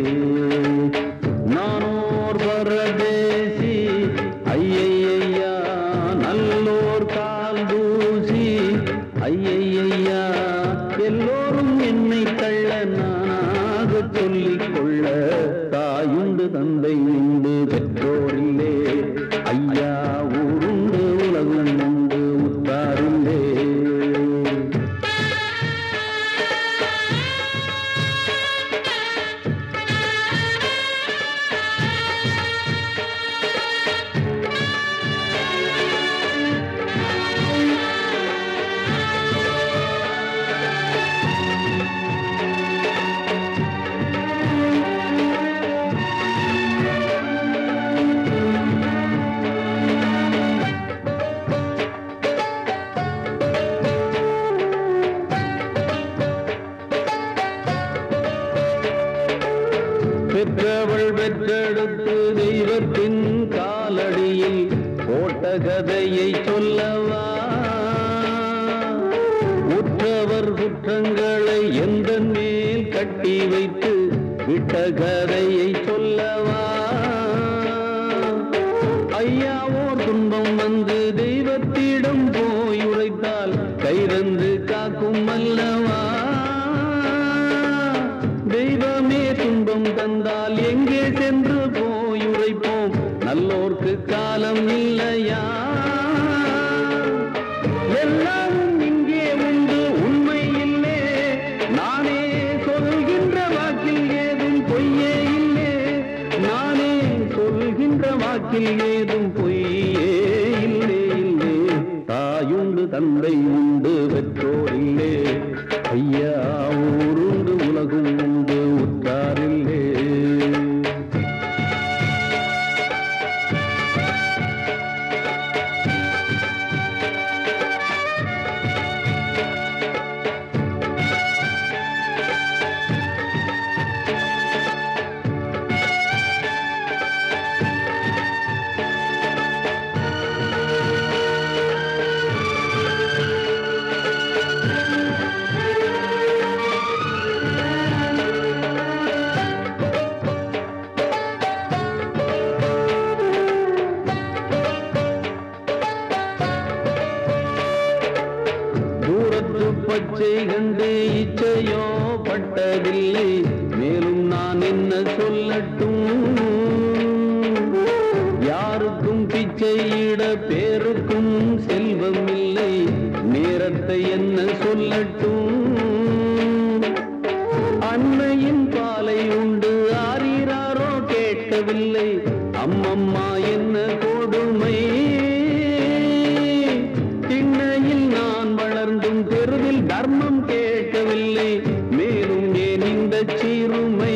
நானோர் பரதேசி ஐயையா நல்லோர் கால் தூசி ஐயையா எல்லோரும் என்னை தள்ள நானாக சொல்லிக் கொள்ள தாயுண்டு தந்தை உண்டு பெற்றோரில்லே ஐயா ஊருண்டு உலகம் உண்டு உத்தாரில்லே பெற்றவள் பெற்றெடுத்து தெய்வத்தின் காலடியில் போட்ட கதையை சொல்லவா உற்றவர் குற்றங்களை எந்த மேல் கட்டி வைத்து விட்ட கதையை சொல்லவா ஐயாவோர் துன்பம் வந்து தெய்வத்திடம் போய் உரைத்தால் கைரந்து காக்கும் அல்லவா தெய்வமே துன்பம் தந்தால் எங்கே சென்று போய் உரைப்போம் நல்லோர்க்கு காலம் இல்லையா எல்லாம் இங்கே உண்டு உண்மை இல்லே நானே சொல்கின்ற வாக்கில் ஏதும் பொய்யே இல்லே நானே சொல்கின்ற வாக்கில் ஏதும் பொய்யே இல்லே இல்லே தாயுண்டு தந்தை உண்டு பெற்றோர் இல்லே ஐயா ஊருண்டு உலகும் உண்டு உற்றாரில்லே தூரத்து பச்சை கண்டு இச்சையோ பட்டதில்லை மேலும் நான் என்ன சொல்லட்டும் யாருக்கும் பிச்சையிட பேருக்கும் செல்வம் இல்லை நேரத்தை என்ன சொல்லட்டும் அன்னையின் பாலை உண்டு ஆரீராரோ கேட்கவில்லை அம்மம்மா என்ன கொடுமை திண்ணையில் நான் வளர்ந்தும் தெருவில் தர்மம் கேட்கவில்லை மேலும் ஏன் இந்த சீருமை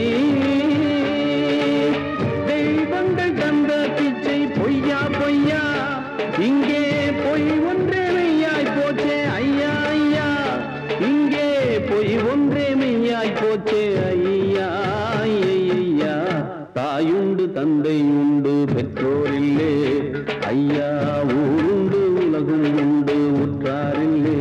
தெய்வங்கள் தந்த பிச்சை பொய்யா பொய்யா இங்கே பொய் ஒன்றே மெய்யாய் போச்சே ஐயா ஐயா இங்கே பொய் ஒன்றே மெய்யாய் போச்சே ஐயா ஐயா தாயுண்டு தந்தை உண்டு பெற்றோரில்லே ஐயா ஊருண்டு உலகம் உண்டு உற்றாரில்லே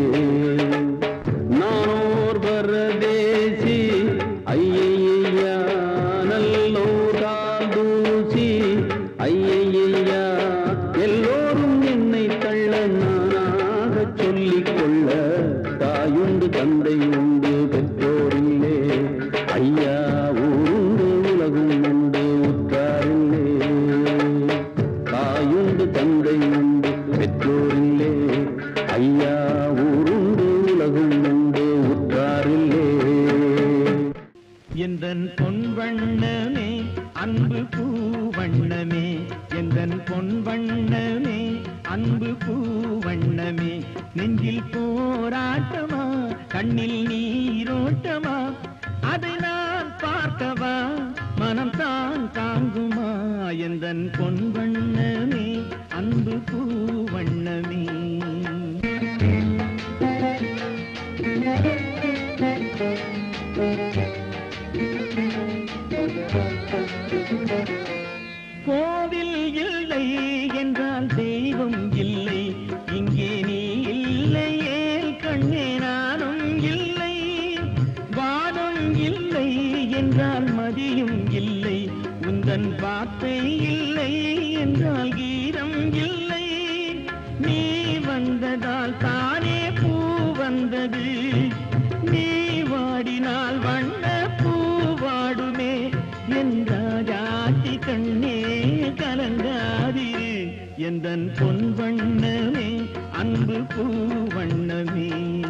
நானோர் பரதேசி ஐயையா நல்லோர் கால் தூசி ஐயையா எல்லோரும் என்னை தள்ள நானாக சொல்லிக் கொள்ள தாயுண்டு தந்தை உண்டு பெற்றோரில்லே ஐயா ஊருண்டு உலகும் உண்டு உற்றாரில்லே தாயுண்டு தந்தை உண்டு பெற்றோரில்லே ஐயா ஊருண்டு உலகும் உண்டு உற்றாரில்லே எந்தன் பொன் வண்ணமே அன்பு பூவண்ணமே எந்தன் பொன் வண்ணமே அன்பு பூவண்ணமே நெஞ்சில் போராட்டமா கண்ணில் நீரோட்டமா அதை நான் பார்க்கவா மனம் தான் தாங்குமா எந்தன் பொன் வண்ணமே அன்பு பூவண்ணமே Thank you. என்றால் மதியும் இல்லை உந்தன் வார்த்தை இல்லை என்றால் கீதம் இல்லை நீ வந்ததால் தானே பூ வந்தது நீ வாடினால் வண்ண பூ வாடுமே என்றாஜாத்தி கண்ணே கலங்காதிரு எந்தன் பொன் வண்ணமே அன்பு பூ வண்ணமே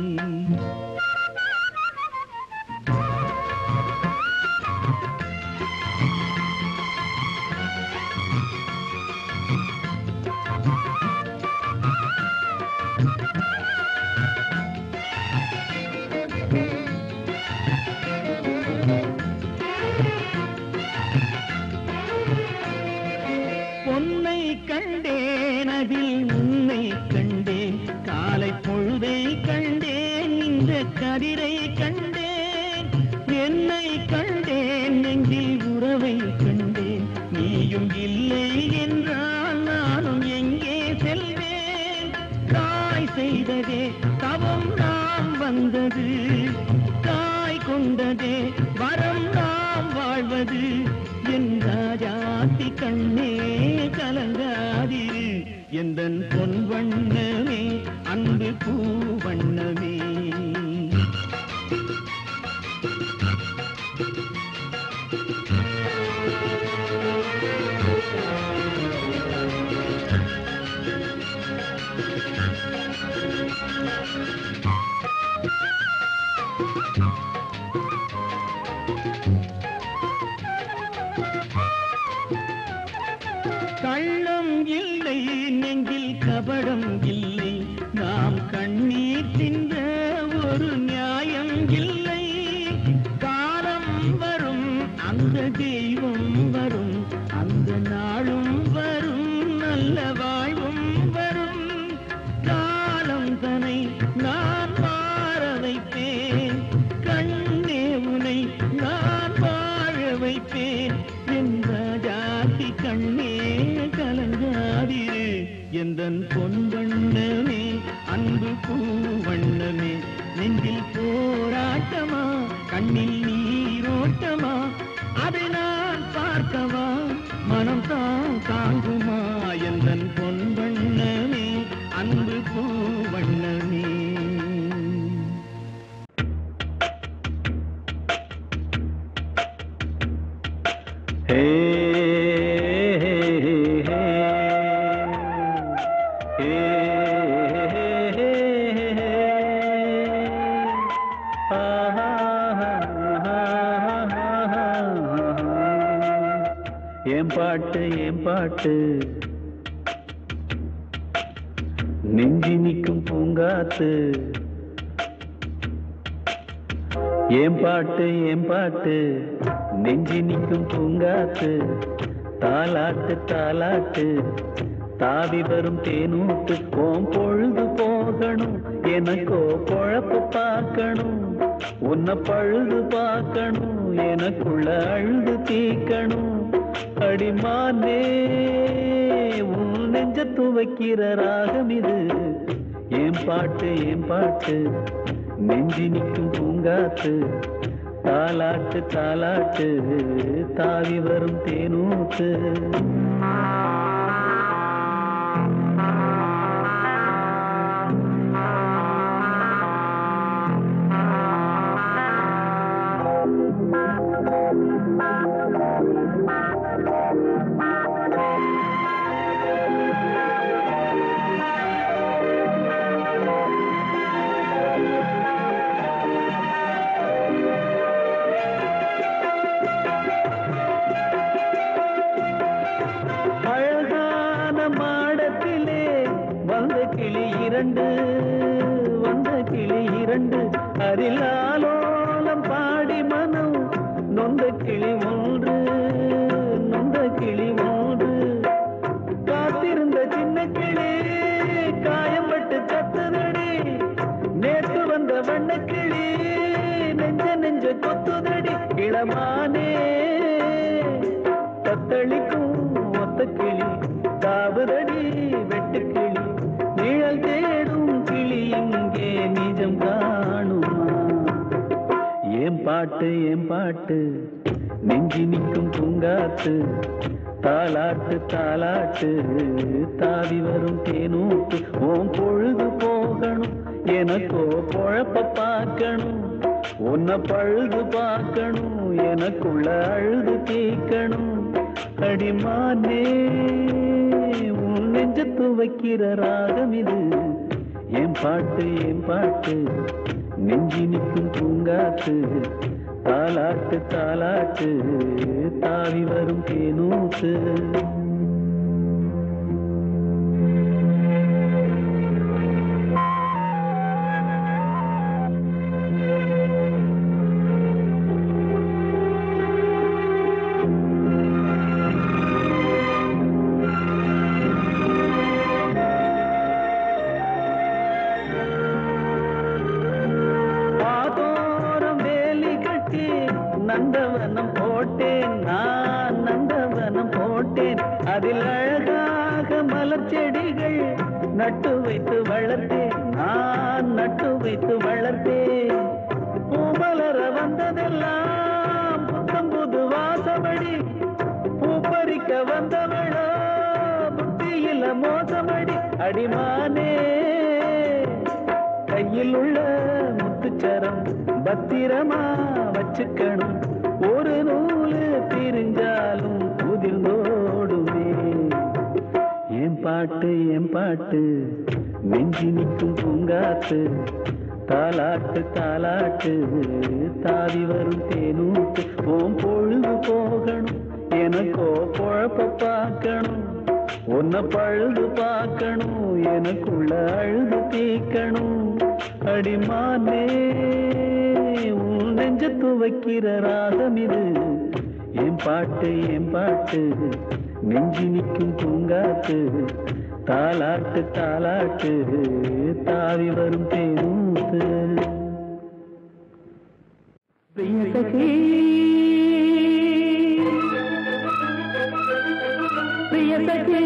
பொன்னை கண்டேன் அதில் உன்னை கண்டேன் காலை பொழுதை கண்டேன் இந்த கதிரை கண்டேன் என்னை கண்டேன் நெஞ்சில் உறவை கண்டேன் நீயும் இல்லை என்றால் நானும் எங்கே செல்வேன் தாய் செய்ததே தவம் நாம் வந்தது தாய் கொண்டதே வரம் நாம் வாழ்வது என் ராஜாத்தி கண்ணே கலங்காதிரு எந்தன் பொன் வண்ணமே அன்பு பூ வண்ணமே கள்ளம் இல்லை நெஞ்சில் கபடம் இல்லை நாம் கண்ணீர் சிந்த ஒரு நியாயம் இல்லை காலம் வரும் அந்த தெய்வம் வரும் அந்த நாளும் வரும் நல்ல வாழ்வும் வரும் காலம் தனை நான் மாற வைப்பேன் கண்ணே உனை நான் வாழ வைப்பேன் என்ற ஜாதி கண்ணே கலங்காதிரு எந்தன் பொன் வண்ணமே அன்பு பூ வண்ணமே நெஞ்சில் போராட்டமா கண்ணில் நீரோட்டமா அதை நான் பார்க்கவா மனம் தான் தாங்குமா எந்தன் பொன் வண்ணமே அன்பு பூ வண்ணமே ஹே ஹே ஹே ஹே ஹே ஏன் பாட்டு ஏன் பாட்டு நெஞ்சி நிற்கும் பூங்காத்து ஏன் பாட்டு ஏன் பாட்டு நெஞ்சி நிற்கும் பூங்காத்து தாலாட்டு தாலாட்டு தாவி வரும் தேனூட்டு கோம் பொழுது போகணும் எனக்கோ பொழப்பு பார்க்கணும் உன்னை பழுது பார்க்கணும் எனக்குள்ள அழுது தீக்கணும் அடிமானே உன் நெஞ்ச துவைக்கிற ராகம் இது ஏன் பாட்டு ஏன் பாட்டு நெஞ்சி நிற்கும் பூங்காத்து தாலாட்டு தாலாட்டு தாவி வரும் தேனூத்து அழகான மாடத்திலே வந்த கிளி இரண்டு வந்த கிளி இரண்டு அரிலாலோலம் பாடி மனம் நொந்த கிளி ஒன்று நொந்த கிளி ஒன்று காத்திருந்த சின்ன கிளி காயம்பட்டு கத்துதடி நேற்று வந்த வண்ண கிளி நெஞ்ச நெஞ்ச கொத்துதடி இளமானே தத்தளிக்கும் ஒத்த கிளி தாவுதடி வெட்டு கிளி நிழல் தேடும் கிளி இங்கே நிஜம் காணுமா ஏன் பாட்டு ஏன் பாட்டு நெஞ்சி நிற்கும் பூங்காத்து தாலாட்டு தாலாட்டு தாவி வரும் தேனூட்டு ஓம் பொழுது போகணும் எனக்கோ பொழப்ப பார்க்கணும் உன்னை பழுது பார்க்கணும் எனக்குள்ள அழுது தீக்கணும் அடிமானே உன் நெஞ்சத்து வைக்கிற ராகம் இது என் பாட்டு என் பாட்டு நெஞ்சி நிற்கும் பூங்காத்து தாலாட்டு தாலாட்டு தாவி வரும் தேனூத்து பாதோரம் வேலி கட்டி நந்தவனம் போட்டேன் நான் நந்தவனம் போட்டேன் அதில் அழகாக மலர் செடிகள் நட்டு வைத்து வளர்த்தேன் நான் நட்டு வைத்து வளர்த்தேன் பூமலர வந்ததெல்லாம் புத்தம் புது வாசமடி பூப்பறிக்க வந்தவளோ புத்தியில மோசமடி அடிமானே கையில் உள்ள முத்துச்சரம் பத்திரமா வச்சுக்கணும் ஒரு நூலு பிரிஞ்சாலும் உதிர்ந்தோடுமே என் பாட்டு என் பாட்டு நெஞ்சி நிற்கும் பூங்காத்து தாலாட்டு தாலாட்டு தாவி வரும் தேனூட்டு ஓம் பொழுது போகணும் எனக்கோ பொழப்ப பார்க்கணும் உன்னை பழுது பார்க்கணும் எனக்குள்ள அழுது தீக்கணும் அடிமானே உன் நெஞ்சத்து வைக்கிற ராகம் இது என் பாட்டு என் பாட்டு நெஞ்சி நிற்கும் பூங்காத்து தாலாட்டு தாலாட்டு தாவி வரும் தேனூத்து பிரிய சகி பிரிய சகி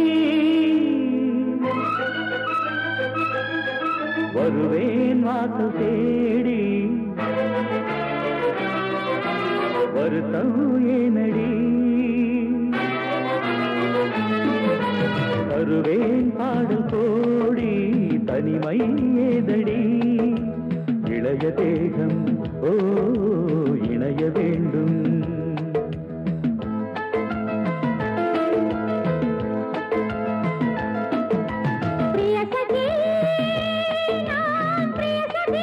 வருவேன் வாசல் தேடி வருத்தம் ஏனடி தருவேன் பாடல் கோடி தனிமை ஏதடி இளைய தேகம் ஓ இணைய வேண்டும் பிரிய சகி நான் பிரிய சகி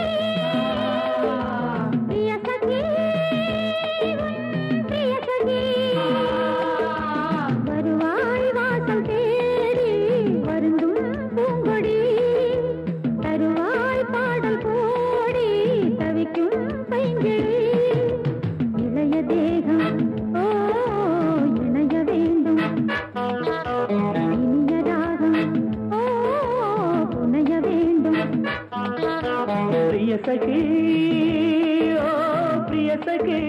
பிரிய சகி உன் பிரிய சகி வருவாய் வாசல் தேடி வருந்தும் பூங்கொடி தருவாய் பாடல் கோடி தவிக்கும் பைங்கிழி இளைய தேகம் ஓ இணைய வேண்டும் இனிய ராகம் ஓ புனைய வேண்டும் பிரிய சகி ஓ பிரிய சகி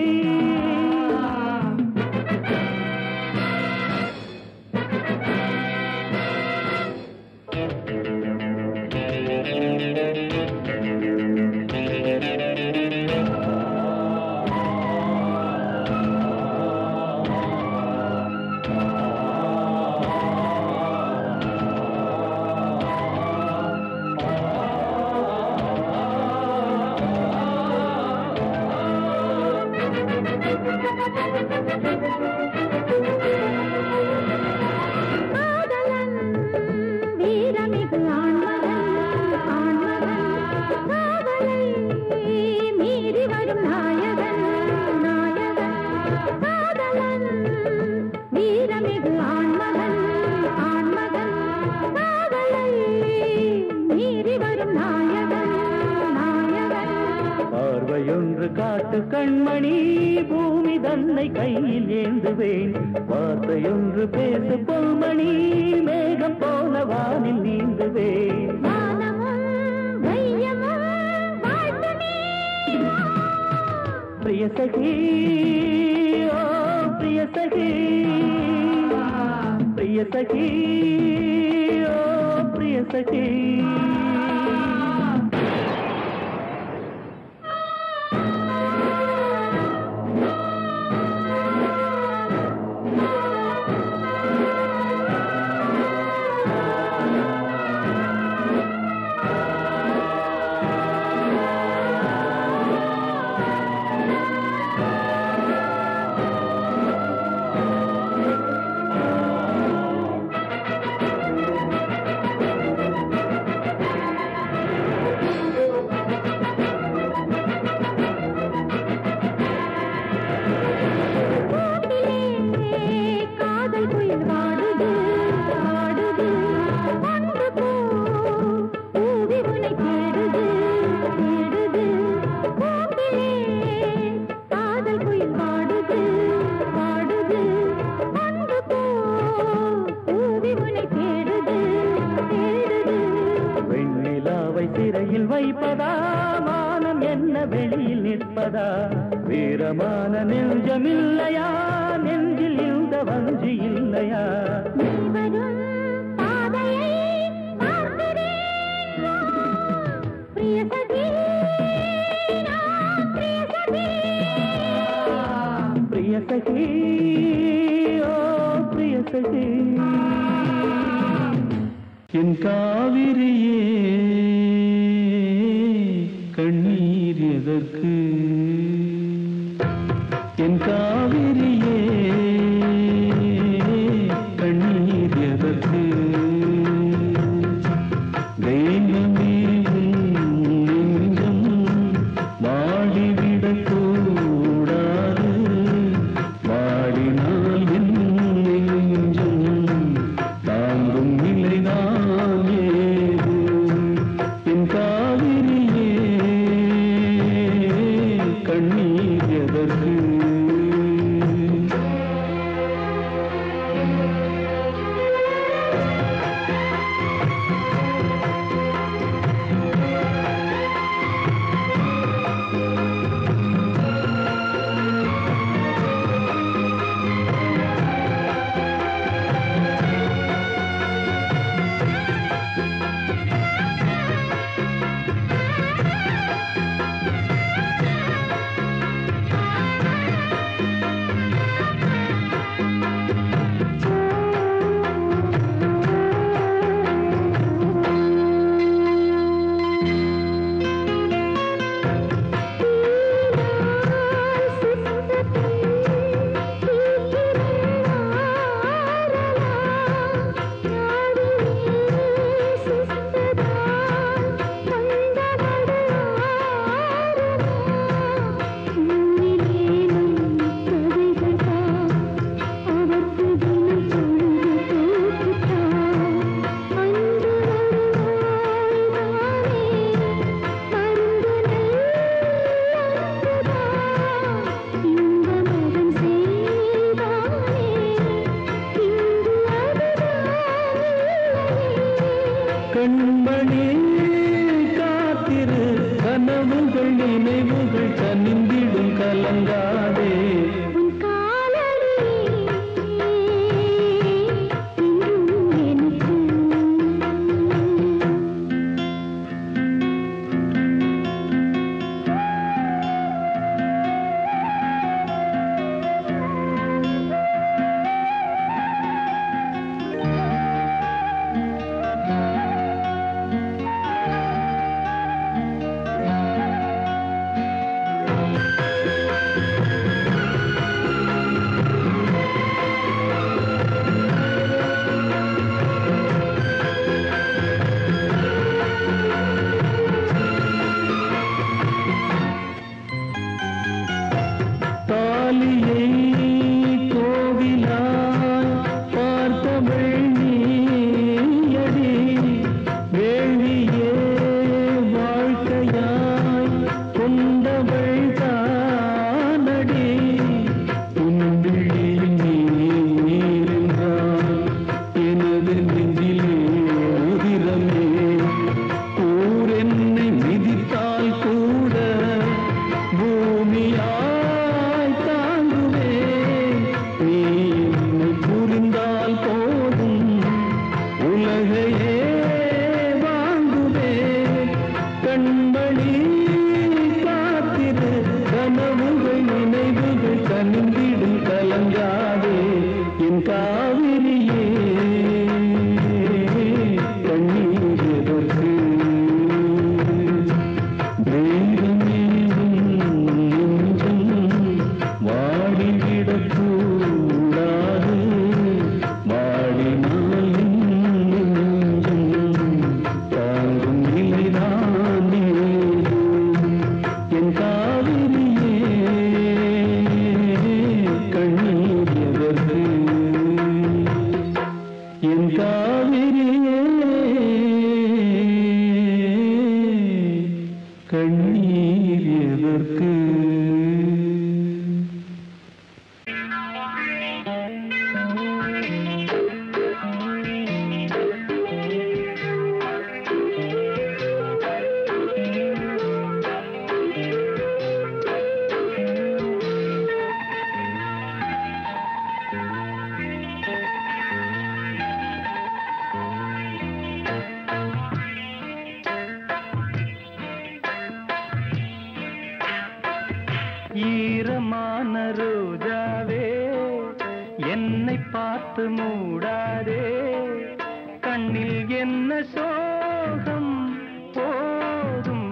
காதலன் வீரமிகு ஆண்மகன் ஆண்மகன் காவலை மீறி வரும் நாயகன் நாயகன் காதலன் வீரமிகு ஆண்மகன் ஆண்மகன் காவலை மீறி வரும் நாயகன் நாயகன் பார்வையொன்று காட்டு கண்மணி பூமி தன்னை கையில் ஏந்துவேன் வார்த்தையொன்று பேசு பொன்மணி மேகம் போல வானில் நீந்துவேன் வானமும் வையமும் வாழ்த்துமே பிரிய சகி ஓ பிரிய சகி பிரிய சகி ஓ பிரிய சகி ஆ வைப்பதா மானம் என்ன வெளியில் நிற்பதா வீரமான நெஞ்சமில்லையா நெஞ்சில் இந்த வஞ்சி இல்லையா நீ வரும் பாதையை பார்க்கிறேன் பிரிய சகி நான் பிரிய சகி பிரிய சகி ஓ பிரிய சகி என் காவிரியே கண்ணீர் எதற்கு என் காவிரியே கண்ணீர் எதற்கு தெய்வமே உன் நெஞ்சம் வாடிவிடக் கூடாது வாடினால் என் நெஞ்சம் தாங்கும் நிலைதான் ஏது என் காவிரியே கண்ணீர் எதற்கு என்னை பார்த்து மூடாதே கண்ணில் என்ன சோகம் போதும்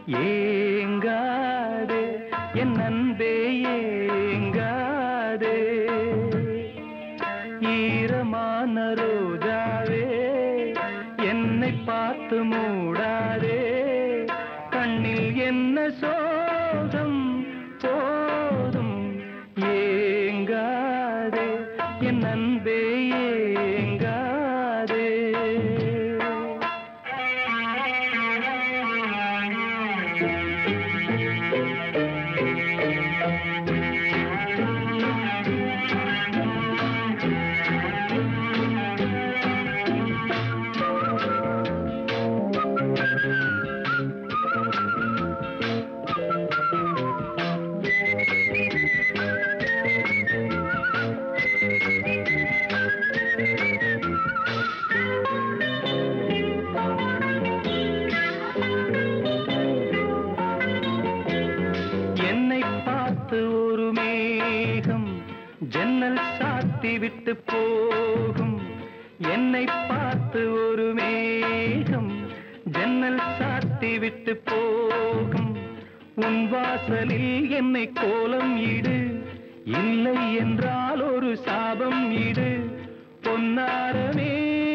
ஏங்காதே என் அன்பே ஏங்காதே ஈரமான ரோஜாவே என்னை பார்த்து மூடாதே கண்ணில் என்ன சோகம் போதும் ஏங்காதே என் அன்பே ஏங்காதே என்னை பார்த்து ஒரு மேகம் ஜன்னல் சாத்தி விட்டு போகும் என்னை பார்த்து ஒரு மேகம் ஜன்னல் சாத்தி விட்டு போகும் உன் வாசலில் என்னை கோலம் இடு இல்லை என்றால் ஒரு சாபம் இடு பொன்னாரமே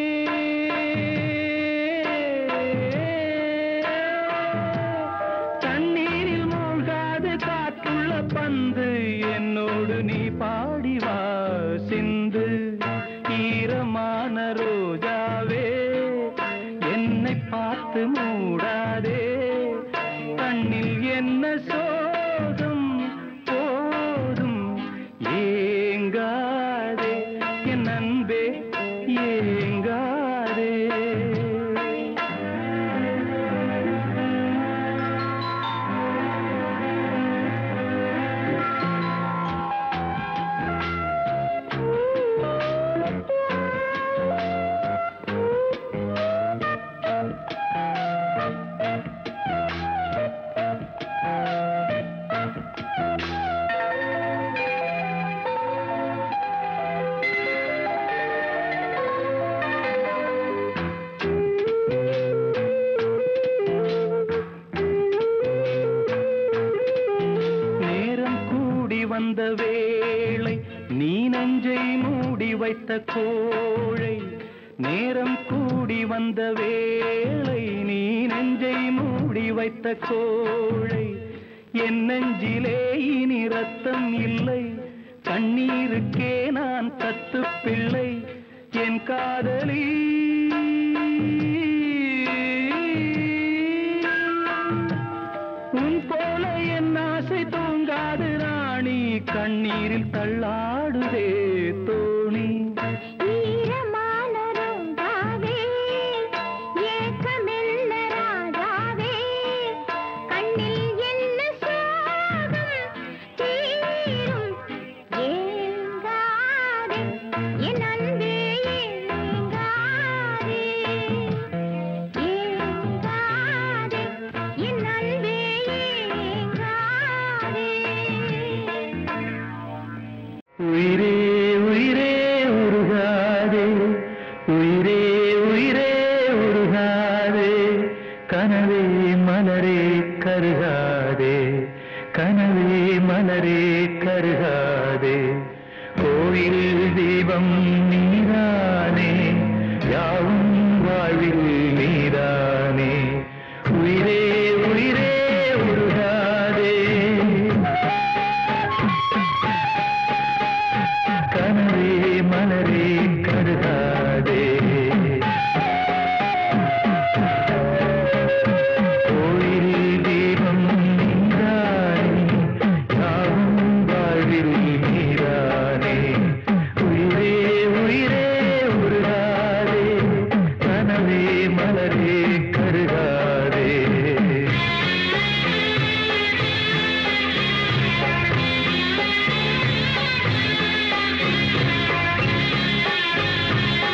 தண்ணீரில் மூழ்காது காற்றுள்ள பந்து என்னோடு நீ பாடி வா சிந்து ஈரமான ரோஜாவே என்னை பார்த்து மூடாதே கண்ணில் என்ன சோகம் போதும் ஏங்காதே என் அன்பே ஏங்காதே நேரம் கூடி வந்த வேளை நீ நெஞ்சை மூடி வைத்த கோழை நேரம் கூடி வந்த வேளை நீ நெஞ்சை மூடி வைத்த கோழை என் நெஞ்சிலே இனி ரத்தம் இல்லை கண்ணீருக்கே நான் தத்து பிள்ளை என் காதலி உன் போல என் ஆசை தூங்காது ராணி கண்ணீரில் தள்ளாடுதே தோணி ஈரமான ரோஜாவே, ஏக்கமெல்ல ராஜாவே, கண்ணில் என்ன சோகம் தீரும் ஏங்காதே, என் அன்பே ஏங்காதே. ஏங்காதே, என் அன்பே ஏங்காதே. உயிரே உயிரே உருகாதே உயிரே உயிரே உருகாதே கனவே மலரே கருகாதே கனவே மலரே கருகாதே கோயில் தீபம் நீதானே யாவும் வாழ்வில் நீதானே உயிரே உயிரே உருகாதே கனவே மலரே கருகாதே கோயில் தீபம் நீதானே யாவும் வாழ்வில் நீதானே உயிரே உயிரே உருகாதே கனவே மலரே கருகாதே ஆ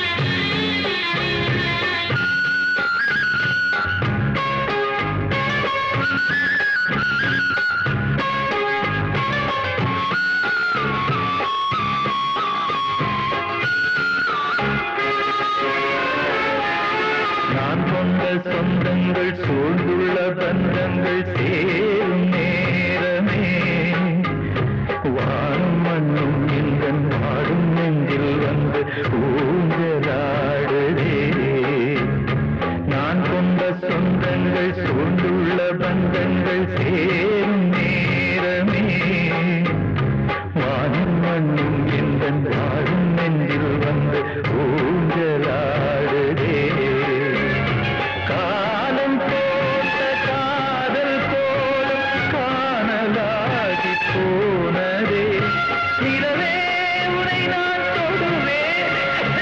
சூழ்ந்துள்ள பந்தங்கள் சேரும் நேரமே வானும் மண்ணும் எங்கள் வாடும் நெஞ்சில் வந்து ஊஞ்சலாடுதே நான் கொண்ட சொந்தங்கள் சூழ்ந்துள்ள பந்தங்கள் சேரும் நேரமே வானும் மண்ணும் எங்கள் வாடும் நெஞ்சில் வந்து ஊஞ்சலாடுதே காலம் போட்ட காதல் போலும் காணலாகி போனதே நிலவே உனை நான் தொடுவேன்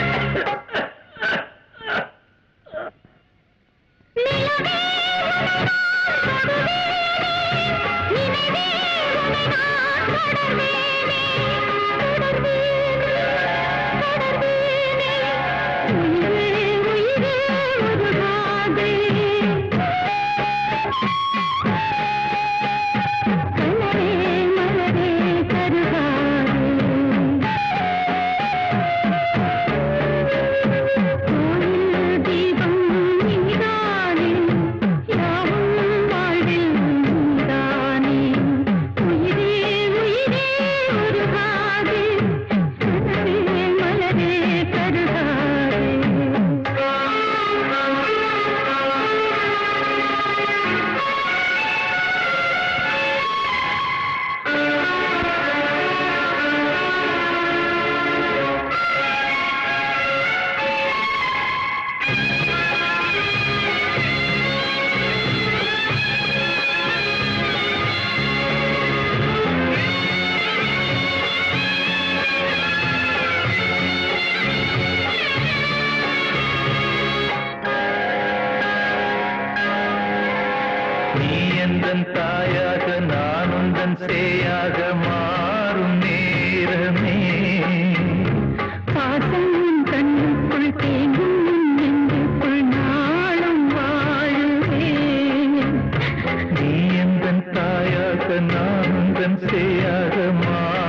நீ எந்தன் தாயாக நான் உந்தன் சேயாக மாறும் நேரமே பாசம் கண்ணுக்குள் தேங்கும் நெஞ்சுக்குள் நாளும் வாழுவேன் நீ எந்தன் தாயாக நான் உந்தன் சேயாக மாறும்